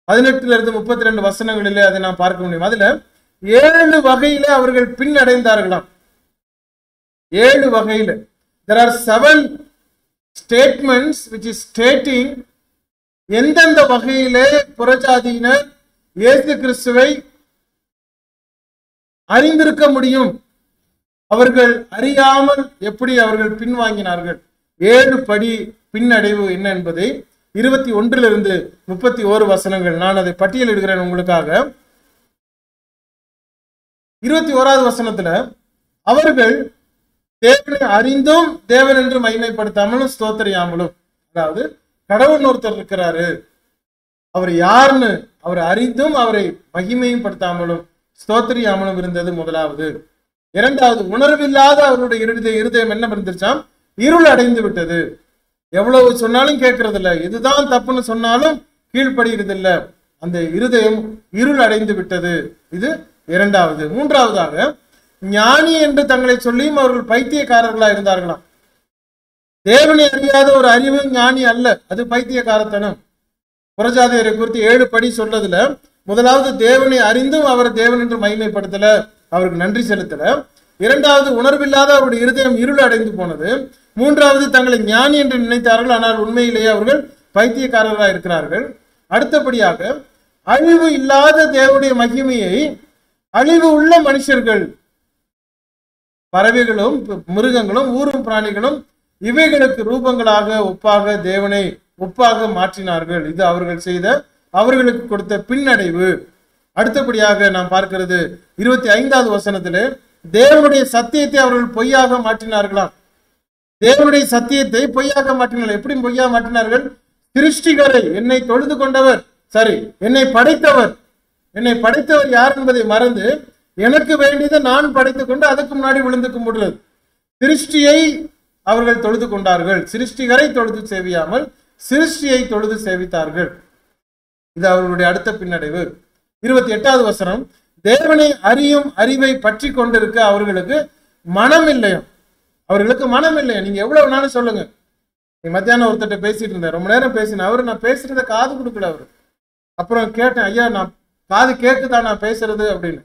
பதினெட்டுல இருந்து முப்பத்தி ரெண்டு வசனங்களிலே அதை நாம் பார்க்க முடியும் அதுல ஏழு வகையில அவர்கள் பின்னடைந்தார்களாம் ஏழு வகையில there are seven statements which is stating எந்தெந்த வகையிலே புறஜாதியினர் இயேசு கிறிஸ்துவை அறிந்திருக்க முடியும் அவர்கள் அறியாமல் எப்படி அவர்கள் பின்வாங்கினார்கள் ஏழு படி பின்னடைவு என்ன என்பதை இருபத்தி ஒன்றிலிருந்து முப்பத்தி ஓரு வசனங்கள் நான் அதை பட்டியலிடுகிறேன் உங்களுக்காக இருபத்தி ஓராவது வசனத்துல அவர்கள் தேவனை அறிந்தும் தேவன் என்று மகிமைப்படுத்தாமலும் ஸ்தோத்திரியாமலும் அதாவது கடவுள் ஒருத்தர் இருக்கிறாரு அவர் யாருன்னு அவரை அறிந்தும் அவரை மகிமையும் படுத்தாமலும் ஸ்தோத்திரியாமலும் இருந்தது முதலாவது இரண்டாவது உணர்வில்லாத அவருடைய இருதய இருதயம் என்ன இருந்துச்சாம் இருள் அடைந்து விட்டது எவ்வளவு சொன்னாலும் கேட்கறது இல்ல இதுதான் தப்புன்னு சொன்னாலும் கீழ்ப்படுகிறது இல்ல அந்த இருதயம் இருள் அடைந்து விட்டது இது இரண்டாவது மூன்றாவதாக ஞானி என்று தங்களை சொல்லியும் அவர்கள் பைத்தியக்காரர்களா இருந்தார்களாம் தேவனை அறியாத ஒரு அறிவு ஞானி அல்ல அது பைத்தியக்காரத்தனம் புறஜாதியரை குறித்து ஏழு படி சொல்றதுல முதலாவது தேவனை அறிந்தும் அவர் தேவன் என்று மகிமைப்படுத்தல அவருக்கு நன்றி செலுத்தல இரண்டாவது உணர்வில்லாத அவருடைய இருதயம் இருள் அடைந்து போனது மூன்றாவது தங்களை ஞானி என்று நினைத்தார்கள் ஆனால் உண்மையிலேயே அவர்கள் பைத்தியக்காரர்களாக இருக்கிறார்கள் அடுத்தபடியாக அழிவு இல்லாத தேவனுடைய மகிமையை அழிவு உள்ள மனுஷர்கள் பறவைகளும் மிருகங்களும் ஊரும் பிராணிகளும் இவைகளுக்கு ரூபங்களாக ஒப்பாக தேவனை ஒப்பாக மாற்றினார்கள் இது அவர்கள் செய்த அவர்களுக்கு கொடுத்த பின்னடைவு அடுத்தபடியாக நாம் பார்க்கிறது இருபத்தி ஐந்தாவது வசனத்திலே தேவனுடைய சத்தியத்தை அவர்கள் பொய்யாக மாற்றினார்களாம் தேவனுடைய சத்தியத்தை பொய்யாக மாற்றினார்கள் எப்படி பொய்யா மாற்றினார்கள் சிருஷ்டிகரை என்னை தொழுது கொண்டவர் சரி என்னை படைத்தவர் என்னை படைத்தவர் யார் என்பதை மறந்து எனக்கு வேண்டியதை நான் படைத்துக் கொண்டு அதுக்கு முன்னாடி விழுந்து கும்பிடுறது சிருஷ்டியை அவர்கள் தொழுது கொண்டார்கள் சிருஷ்டிகரை தொழுது சேவியாமல் சிருஷ்டியை தொழுது சேவித்தார்கள் இது அவர்களுடைய அடுத்த பின்னடைவு இருபத்தி எட்டாவது வசனம் தேவனை அறியும் அறிவை பற்றி கொண்டிருக்க அவர்களுக்கு மனம் இல்லையும் அவர்களுக்கு மனம் இல்லையா நீங்க எவ்வளவு நாளும் சொல்லுங்க நீ மத்தியானம் ஒருத்தட்ட பேசிட்டு இருந்தேன் ரொம்ப நேரம் பேசினேன் அவரு நான் பேசுறத காது கொடுக்கல அவரு அப்புறம் கேட்டேன் ஐயா நான் காது கேக்குதா நான் பேசுறது அப்படின்னு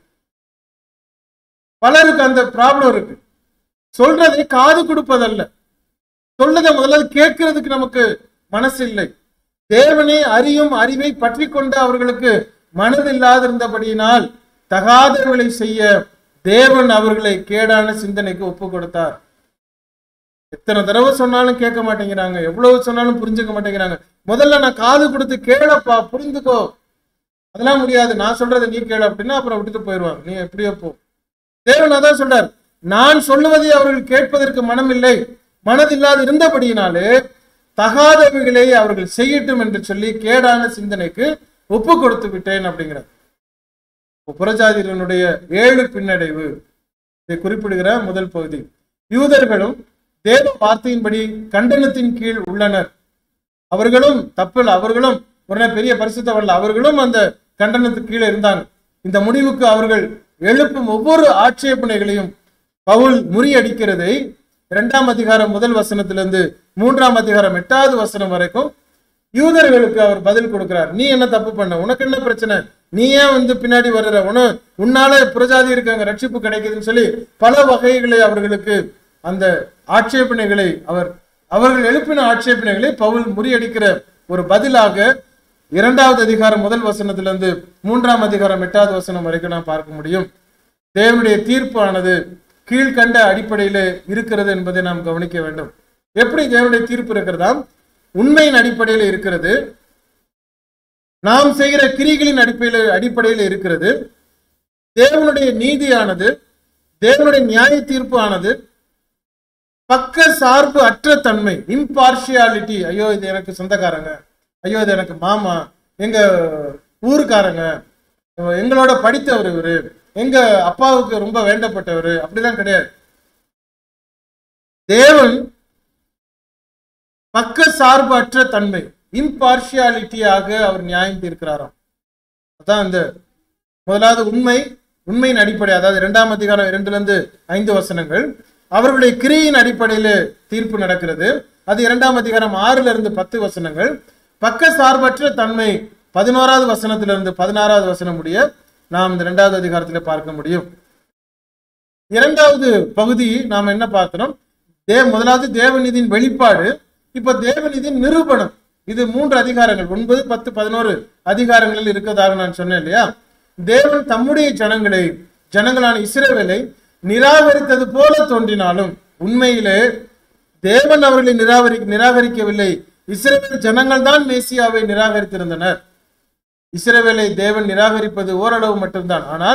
பலருக்கு அந்த ப்ராப்ளம் இருக்கு சொல்றதை காது கொடுப்பதல்ல சொல்றதை முதல்ல கேட்கறதுக்கு நமக்கு மனசு இல்லை தேவனை அறியும் அறிவை பற்றி கொண்டு அவர்களுக்கு மனதில்லாதிருந்தபடியினால் தகாதவர்களை செய்ய தேவன் அவர்களை கேடான சிந்தனைக்கு ஒப்பு கொடுத்தார் எத்தனை தடவை சொன்னாலும் கேட்க மாட்டேங்கிறாங்க எவ்வளவு சொன்னாலும் புரிஞ்சுக்க மாட்டேங்கிறாங்க முதல்ல நான் காது கொடுத்து கேளப்பா புரிந்துக்கோ அதெல்லாம் முடியாது நான் சொல்றதை நீ கேளு அப்படின்னா அப்புறம் விட்டுட்டு போயிடுவாங்க நீ எப்படியோ போ தேவன் அதான் சொல்றார் நான் சொல்லுவதை அவர்கள் கேட்பதற்கு மனம் இல்லை மனதில்லாது இருந்தபடியினாலே தகாதவைகளை அவர்கள் செய்யட்டும் என்று சொல்லி கேடான சிந்தனைக்கு ஒப்பு கொடுத்து விட்டேன் அப்படிங்கிறார் புறஜாதியினுடைய ஏழு பின்னடைவு இதை குறிப்பிடுகிற முதல் பகுதி யூதர்களும் தேவ வார்த்தையின்படி கண்டனத்தின் கீழ் உள்ளனர் அவர்களும் தப்பில் அவர்களும் உடனே பெரிய பரிசுத்தவர்கள் அவர்களும் அந்த கண்டனத்துக்கு கீழே இருந்தாங்க இந்த முடிவுக்கு அவர்கள் எழுப்பும் ஒவ்வொரு ஆட்சேபனைகளையும் பவுல் முறியடிக்கிறதை இரண்டாம் அதிகாரம் முதல் வசனத்திலிருந்து மூன்றாம் அதிகாரம் எட்டாவது வசனம் வரைக்கும் யூதர்களுக்கு அவர் பதில் கொடுக்கிறார் நீ என்ன தப்பு பண்ண உனக்கு என்ன பிரச்சனை நீ ஏன் வந்து பின்னாடி வர்ற உன உன்னால புரஜாதி இருக்காங்க ரட்சிப்பு கிடைக்குதுன்னு சொல்லி பல வகைகளை அவர்களுக்கு அந்த ஆட்சேபனைகளை அவர் அவர்கள் எழுப்பின ஆட்சேபனைகளை பவுல் முறியடிக்கிற ஒரு பதிலாக இரண்டாவது அதிகாரம் முதல் வசனத்திலிருந்து மூன்றாம் அதிகாரம் எட்டாவது வசனம் வரைக்கும் நாம் பார்க்க முடியும் தேவனுடைய தீர்ப்பு ஆனது கீழ்கண்ட அடிப்படையில இருக்கிறது என்பதை நாம் கவனிக்க வேண்டும் எப்படி தேவனுடைய தீர்ப்பு இருக்கிறதாம் உண்மையின் அடிப்படையில் இருக்கிறது நாம் செய்கிற கிரிகளின் அடிப்படையில் அடிப்படையில் இருக்கிறது தேவனுடைய நீதியானது தேவனுடைய நியாய தீர்ப்பு ஆனது பக்க சார்பு அற்ற தன்மை இம்பார்ஷியாலிட்டி ஐயோ இது எனக்கு சொந்தக்காரங்க ஐயோ இது எனக்கு மாமா எங்க ஊருக்காரங்க எங்களோட படித்தவர் இவரு எங்க அப்பாவுக்கு ரொம்ப வேண்டப்பட்டவர் அப்படிலாம் கிடையாது தேவன் பக்க சார்பு அற்ற தன்மை இம்பார்ஷியாலிட்டியாக அவர் நியாயம் தீர்க்கிறாராம் அதான் இந்த முதலாவது உண்மை உண்மையின் அடிப்படை அதாவது இரண்டாம் அதிகாரம் இரண்டுல இருந்து ஐந்து வசனங்கள் அவர்களுடைய கிரியின் அடிப்படையில தீர்ப்பு நடக்கிறது அது இரண்டாம் அதிகாரம் ஆறுல இருந்து பத்து வசனங்கள் பக்க சார்பற்ற தன்மை பதினோராவது வசனத்திலிருந்து பதினாறாவது வசனம் முடிய நாம் இந்த இரண்டாவது அதிகாரத்தில் பார்க்க முடியும் இரண்டாவது பகுதி நாம் என்ன பார்த்தோம் தே முதலாவது தேவநிதியின் வெளிப்பாடு இப்ப தேவநிதியின் நிரூபணம் இது மூன்று அதிகாரங்கள் ஒன்பது பத்து பதினோரு அதிகாரங்களில் இருக்கதாக நான் சொன்னேன் இல்லையா தேவன் தம்முடைய ஜனங்களை ஜனங்களான இஸ்ரவேலை நிராகரித்தது போல தோன்றினாலும் உண்மையிலே தேவன் அவர்களை நிராகரி நிராகரிக்கவில்லை இஸ்ரவேல் ஜனங்கள் தான் மேசியாவை நிராகரித்திருந்தனர் இஸ்ரவேலை தேவன் நிராகரிப்பது ஓரளவு மட்டும்தான் ஆனால்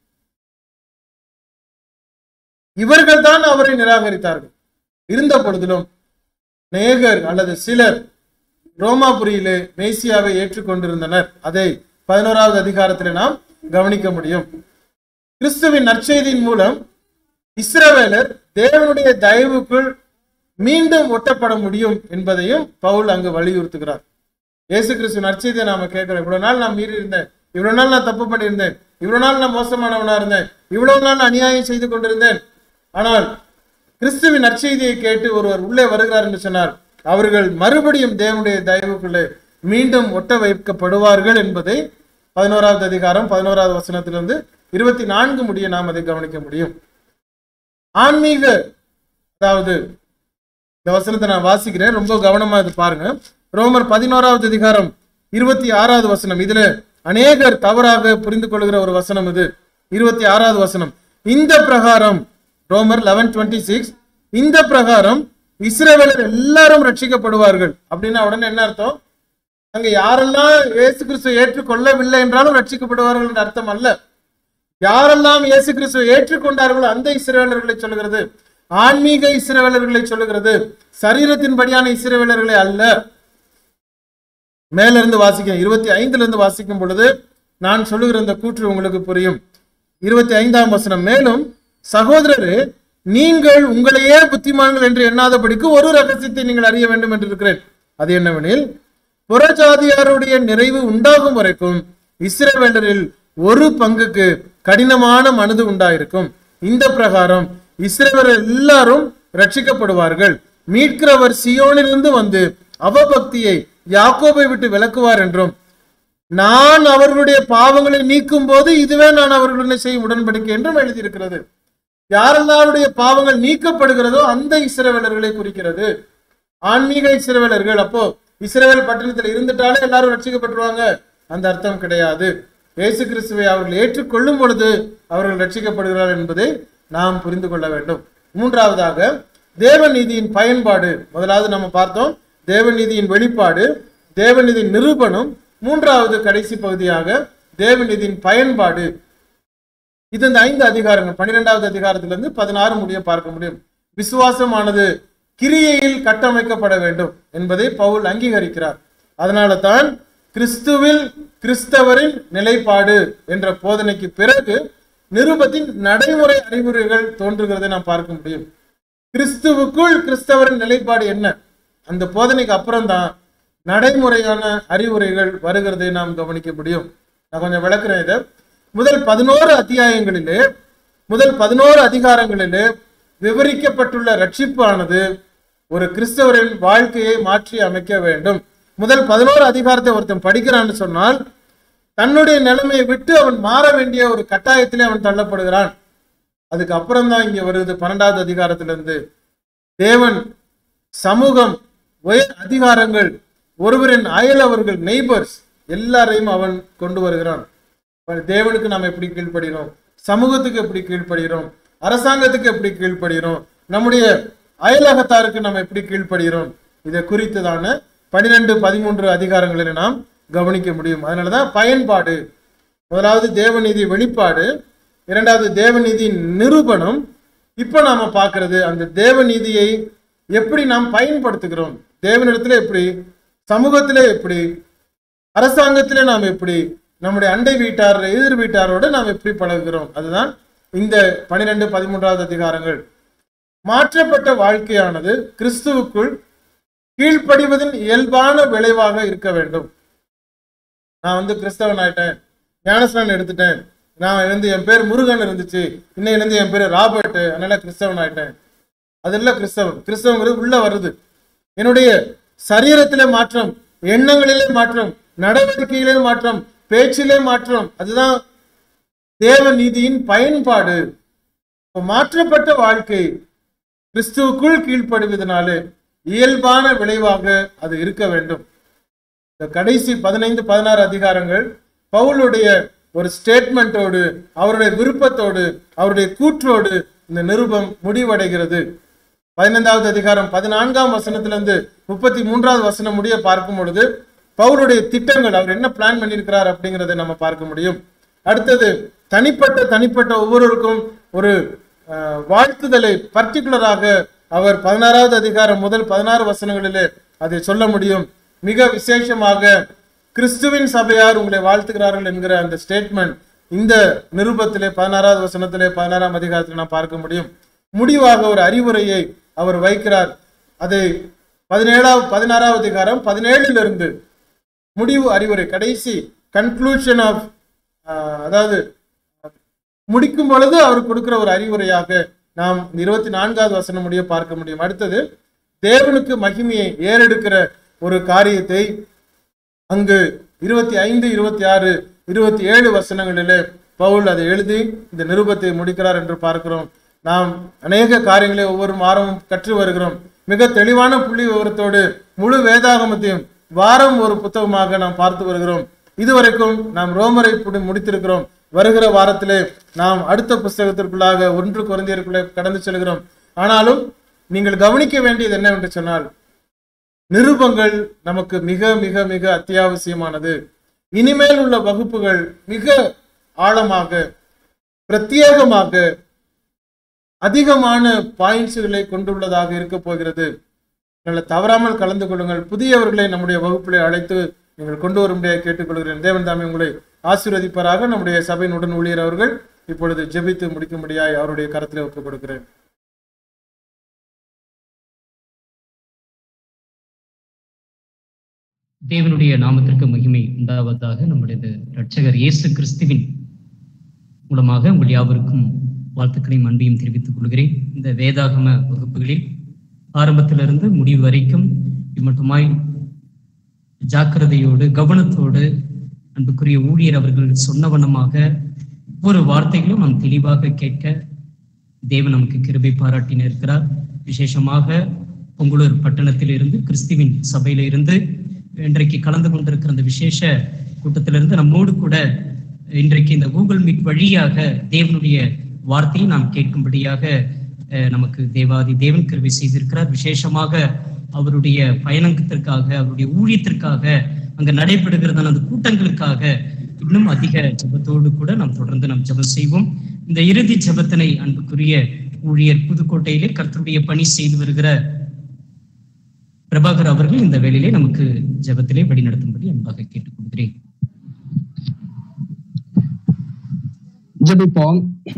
இவர்கள் தான் அவரை நிராகரித்தார்கள் இருந்த பொழுதிலும் நேகர் அல்லது சிலர் ரோமாபுரியிலே மேசியாவை ஏற்றுக்கொண்டிருந்தனர் அதை பதினோராவது அதிகாரத்தில் நாம் கவனிக்க முடியும் கிறிஸ்துவின் நற்செய்தியின் மூலம் இஸ்ரவேலர் தேவனுடைய தயவுக்குள் மீண்டும் ஒட்டப்பட முடியும் என்பதையும் பவுல் அங்கு வலியுறுத்துகிறார் இயேசு கிறிஸ்து நற்செய்தியை நாம கேட்கிறோம் இவ்வளவு நாள் நான் மீறி இருந்தேன் இவ்வளவு நாள் நான் தப்பு பண்ணியிருந்தேன் இவ்வளவு நாள் நான் மோசமானவனா இருந்தேன் இவ்வளவு நாள் நான் அநியாயம் செய்து கொண்டிருந்தேன் ஆனால் கிறிஸ்துவின் நற்செய்தியை கேட்டு ஒருவர் உள்ளே வருகிறார் என்று சொன்னார் அவர்கள் மறுபடியும் தேவனுடைய தயவுக்குள்ளே மீண்டும் ஒட்ட வைக்கப்படுவார்கள் என்பதை பதினோராவது அதிகாரம் பதினோராவது வசனத்திலிருந்து இருபத்தி நான்கு முடிய நாம் அதை கவனிக்க முடியும் ஆன்மீக அதாவது இந்த வசனத்தை நான் வாசிக்கிறேன் ரொம்ப கவனமா இது பாருங்க ரோமர் பதினோராவது அதிகாரம் இருபத்தி ஆறாவது வசனம் இதுல அநேகர் தவறாக புரிந்து கொள்கிற ஒரு வசனம் இது இருபத்தி ஆறாவது வசனம் இந்த பிரகாரம் ரோமர் லெவன் டுவெண்ட்டி சிக்ஸ் இந்த பிரகாரம் இஸ்ரவேலர் எல்லாரும் ரட்சிக்கப்படுவார்கள் அப்படின்னா உடனே என்ன அர்த்தம் அங்க யாரெல்லாம் இயேசு கிறிஸ்துவை ஏற்றுக்கொள்ளவில்லை என்றாலும் ரட்சிக்கப்படுவார்கள் என்ற அர்த்தம் அல்ல யாரெல்லாம் இயேசு கிறிஸ்துவை ஏற்றுக்கொண்டார்களோ அந்த இஸ்ரவேலர்களை சொல்லுகிறது ஆன்மீக இஸ்ரவேலர்களை சொல்லுகிறது சரீரத்தின்படியான இஸ்ரவேலர்களை அல்ல மேல இருந்து வாசிக்கிறேன் இருபத்தி ஐந்துல இருந்து வாசிக்கும் பொழுது நான் சொல்லுகிற இந்த கூற்று உங்களுக்கு புரியும் இருபத்தி ஐந்தாம் வசனம் மேலும் சகோதரரே நீங்கள் உங்களையே புத்திமான்கள் என்று எண்ணாதபடிக்கு ஒரு ரகசியத்தை நீங்கள் அறிய வேண்டும் என்று இருக்கிறேன் அது என்னவெனில் புறஜாதியாருடைய நிறைவு உண்டாகும் வரைக்கும் இஸ்ரவேலரில் ஒரு பங்குக்கு கடினமான மனது உண்டாயிருக்கும் இந்த பிரகாரம் இஸ்ரவேலர் எல்லாரும் ரட்சிக்கப்படுவார்கள் மீட்கிறவர் சியோனிலிருந்து வந்து அவபக்தியை யாக்கோபை விட்டு விலக்குவார் என்றும் நான் அவர்களுடைய பாவங்களை நீக்கும் போது இதுவே நான் அவர்களுடன் செய்யும் உடன்படிக்கை என்றும் எழுதியிருக்கிறது யாரெல்லாருடைய பாவங்கள் நீக்கப்படுகிறதோ அந்த இஸ்ரவேலர்களை குறிக்கிறது ஆன்மீக இஸ்ரவேலர்கள் அப்போ இஸ்ரவேல் பட்டணத்தில் இருந்துட்டாலே எல்லாரும் ரட்சிக்கப்பட்டுருவாங்க அந்த அர்த்தம் கிடையாது இயேசு கிறிஸ்துவை அவர்கள் ஏற்றுக்கொள்ளும் பொழுது அவர்கள் ரட்சிக்கப்படுகிறார்கள் என்பதை நாம் புரிந்து கொள்ள வேண்டும் மூன்றாவதாக தேவநீதியின் பயன்பாடு முதலாவது நம்ம பார்த்தோம் தேவநீதியின் வெளிப்பாடு தேவநீதியின் நிரூபணம் மூன்றாவது கடைசி பகுதியாக தேவநீதியின் பயன்பாடு இது இந்த ஐந்து அதிகாரங்கள் பன்னிரெண்டாவது அதிகாரத்திலிருந்து பதினாறு முடிய பார்க்க முடியும் விசுவாசமானது கிரியையில் கட்டமைக்கப்பட வேண்டும் என்பதை பவுல் அங்கீகரிக்கிறார் அதனால தான் கிறிஸ்துவில் கிறிஸ்தவரின் நிலைப்பாடு என்ற போதனைக்கு பிறகு நிருபத்தின் நடைமுறை அறிவுரைகள் தோன்றுகிறதை நாம் பார்க்க முடியும் கிறிஸ்துவுக்குள் கிறிஸ்தவரின் நிலைப்பாடு என்ன அந்த போதனைக்கு அப்புறம் தான் நடைமுறையான அறிவுரைகள் வருகிறதை நாம் கவனிக்க முடியும் நான் கொஞ்சம் விளக்குறேன் இதை முதல் பதினோரு அத்தியாயங்களிலே முதல் பதினோரு அதிகாரங்களிலே விவரிக்கப்பட்டுள்ள ரட்சிப்பானது ஒரு கிறிஸ்தவரின் வாழ்க்கையை மாற்றி அமைக்க வேண்டும் முதல் பதினோரு அதிகாரத்தை ஒருத்தன் படிக்கிறான்னு சொன்னால் தன்னுடைய நிலைமையை விட்டு அவன் மாற வேண்டிய ஒரு கட்டாயத்திலே அவன் தள்ளப்படுகிறான் அதுக்கு அப்புறம் தான் இங்க வருது பன்னெண்டாவது அதிகாரத்திலிருந்து தேவன் சமூகம் உயர் அதிகாரங்கள் ஒருவரின் அயலவர்கள் நெய்பர்ஸ் எல்லாரையும் அவன் கொண்டு வருகிறான் அப்ப தேவனுக்கு நாம் எப்படி கீழ்ப்படுகிறோம் சமூகத்துக்கு எப்படி கீழ்ப்படுகிறோம் அரசாங்கத்துக்கு எப்படி கீழ்ப்படுகிறோம் நம்முடைய அயலகத்தாருக்கு நாம் எப்படி கீழ்ப்படுகிறோம் இதை குறித்துதான பனிரெண்டு பதிமூன்று அதிகாரங்களில் நாம் கவனிக்க முடியும் அதனாலதான் பயன்பாடு முதலாவது தேவநீதி வெளிப்பாடு இரண்டாவது தேவநீதி நிரூபணம் இப்போ நாம பார்க்கிறது அந்த தேவநீதியை எப்படி நாம் பயன்படுத்துகிறோம் தேவனிடத்துல எப்படி சமூகத்திலே எப்படி அரசாங்கத்திலே நாம் எப்படி நம்முடைய அண்டை வீட்டார் எதிர் வீட்டாரோடு நாம் எப்படி பழகுகிறோம் அதுதான் இந்த பனிரெண்டு பதிமூன்றாவது அதிகாரங்கள் மாற்றப்பட்ட வாழ்க்கையானது கிறிஸ்துவுக்குள் கீழ்ப்படிவதின் இயல்பான விளைவாக இருக்க வேண்டும் நான் வந்து கிறிஸ்தவன் ஆயிட்டேன் ஞானஸ்நானம் எடுத்துட்டேன் நான் இருந்து என் பேர் முருகன் இருந்துச்சு இன்னையிலிருந்து என் பேர் ராபர்ட் அதனால கிறிஸ்தவன் ஆயிட்டேன் அது இல்ல கிறிஸ்தவன் கிறிஸ்தவங்கிறது உள்ள வருது என்னுடைய சரீரத்திலே மாற்றம் எண்ணங்களிலே மாற்றம் நடவடிக்கையிலே மாற்றம் பேச்சிலே மாற்றம் அதுதான் தேவ நீதியின் பயன்பாடு இப்ப மாற்றப்பட்ட வாழ்க்கை கிறிஸ்துவுக்குள் கீழ்ப்படுவதனாலே இயல்பான விளைவாக அது இருக்க வேண்டும் இந்த கடைசி பதினைந்து பதினாறு அதிகாரங்கள் பவுலுடைய ஒரு ஸ்டேட்மெண்ட்டோடு அவருடைய விருப்பத்தோடு அவருடைய கூற்றோடு இந்த நிருபம் முடிவடைகிறது பதினைந்தாவது அதிகாரம் பதினான்காம் வசனத்திலிருந்து முப்பத்தி மூன்றாவது வசனம் முடிய பார்க்கும் பொழுது பவுலுடைய திட்டங்கள் அவர் என்ன பிளான் பண்ணியிருக்கிறார் அப்படிங்கிறதை நம்ம பார்க்க முடியும் அடுத்தது தனிப்பட்ட தனிப்பட்ட ஒவ்வொருவருக்கும் ஒரு அஹ், வாழ்த்துதலை பர்டிகுலராக அவர் பதினாறாவது அதிகாரம் முதல் பதினாறு வசனங்களிலே அதை சொல்ல முடியும் மிக விசேஷமாக கிறிஸ்துவின் சபையார் உங்களை வாழ்த்துகிறார்கள் என்கிற அந்த ஸ்டேட்மெண்ட் இந்த நிருபத்திலே பதினாறாவது வசனத்திலே பதினாறாம் அதிகாரத்தில் நாம் பார்க்க முடியும் முடிவாக ஒரு அறிவுரையை அவர் வைக்கிறார் அதை பதினேழாவது பதினாறாவது அதிகாரம் பதினேழிலிருந்து முடிவு அறிவுரை கடைசி கன்க்ளூஷன் ஆஃப் அதாவது முடிக்கும் பொழுது அவர் கொடுக்கிற ஒரு அறிவுரையாக நாம் இருபத்தி நான்காவது வசனம் முடிய பார்க்க முடியும் அடுத்தது தேவனுக்கு மகிமையை ஏறெடுக்கிற ஒரு காரியத்தை அங்கு இருபத்தி ஐந்து இருபத்தி ஆறு இருபத்தி ஏழு வசனங்களிலே பவுல் அதை எழுதி இந்த நிருபத்தை முடிக்கிறார் என்று பார்க்கிறோம் நாம் அநேக காரியங்களை ஒவ்வொரு வாரமும் கற்று வருகிறோம் மிக தெளிவான புள்ளி விவரத்தோடு முழு வேதாகமத்தையும் வாரம் ஒரு புத்தகமாக நாம் பார்த்து வருகிறோம் இதுவரைக்கும் நாம் ரோமரை புடி- முடித்திருக்கிறோம் வருகிற வாரத்திலே நாம் அடுத்த புஸ்தகத்திற்குள்ளாக ஒன்று குறைந்தியருக்குள்ளே கடந்து செல்கிறோம் ஆனாலும் நீங்கள் கவனிக்க வேண்டியது என்னவென்று சொன்னால் நிருபங்கள் நமக்கு மிக மிக மிக அத்தியாவசியமானது இனிமேல் உள்ள வகுப்புகள் மிக ஆழமாக பிரத்யேகமாக அதிகமான பாயிண்ட்ஸுகளை கொண்டுள்ளதாக இருக்க போகிறது நீங்கள் தவறாமல் கலந்து கொள்ளுங்கள் புதியவர்களை நம்முடைய வகுப்பிலே அழைத்து நீங்கள் கொண்டு வரும்படியாக கேட்டுக்கொள்கிறேன் தேவன் தாமே உங்களை ஆசீர்வதிப்பாராக நம்முடைய சபையின் உடன் ஊழியர் அவர்கள் இப்பொழுது ஜெபித்து முடிக்கும்படியாய் அவருடைய கரத்திலே ஒப்புக் கொடுக்கிறேன் தேவனுடைய நாமத்திற்கு மகிமை உண்டாவதாக நம்முடைய இரட்சகர் இயேசு கிறிஸ்துவின் மூலமாக உங்கள் யாவருக்கும் வாழ்த்துக்களையும் அன்பையும் தெரிவித்துக் கொள்கிறேன் இந்த வேதாகம வகுப்புகளில் ஆரம்பத்திலிருந்து முடிவு வரைக்கும் மட்டுமாய் ஜாக்கிரதையோடு கவனத்தோடு அன்புக்குரிய ஊழியர் அவர்கள் சொன்ன வண்ணமாக ஒவ்வொரு வார்த்தைகளும் நாம் தெளிவாக கேட்க தேவன் நமக்கு கிருபை பாராட்டின இருக்கிறார் விசேஷமாக பொங்கலூர் பட்டணத்திலிருந்து கிறிஸ்துவின் சபையில இருந்து இன்றைக்கு கலந்து கொண்டிருக்கிற அந்த விசேஷ கூட்டத்திலிருந்து நம்மோடு கூட இன்றைக்கு இந்த கூகுள் மீட் வழியாக தேவனுடைய வார்த்தையை நாம் கேட்கும்படியாக அஹ், நமக்கு தேவாதி தேவன் கிருபை செய்திருக்கிறார் விசேஷமாக அவருடைய பயணத்திற்காக அவருடைய ஊழியத்திற்காக அங்க நடைபெறுகிறதான அந்த கூட்டங்களுக்காக இன்னும் அதிக ஜெபத்தோடு கூட நாம் தொடர்ந்து நாம் ஜெபம் செய்வோம் இந்த இறுதி ஜெபத்தினை அன்புக்குரிய ஊழியர் புதுக்கோட்டையிலே கர்த்தருடைய பணி செய்து வருகிற பிரபாகர் அவர்கள் இந்த வேளையிலே நமக்கு ஜெபத்திலே வழிநடத்தும்படி அன்பாக கேட்டுக்கொள்கிறேன் ஜெபிப்போம்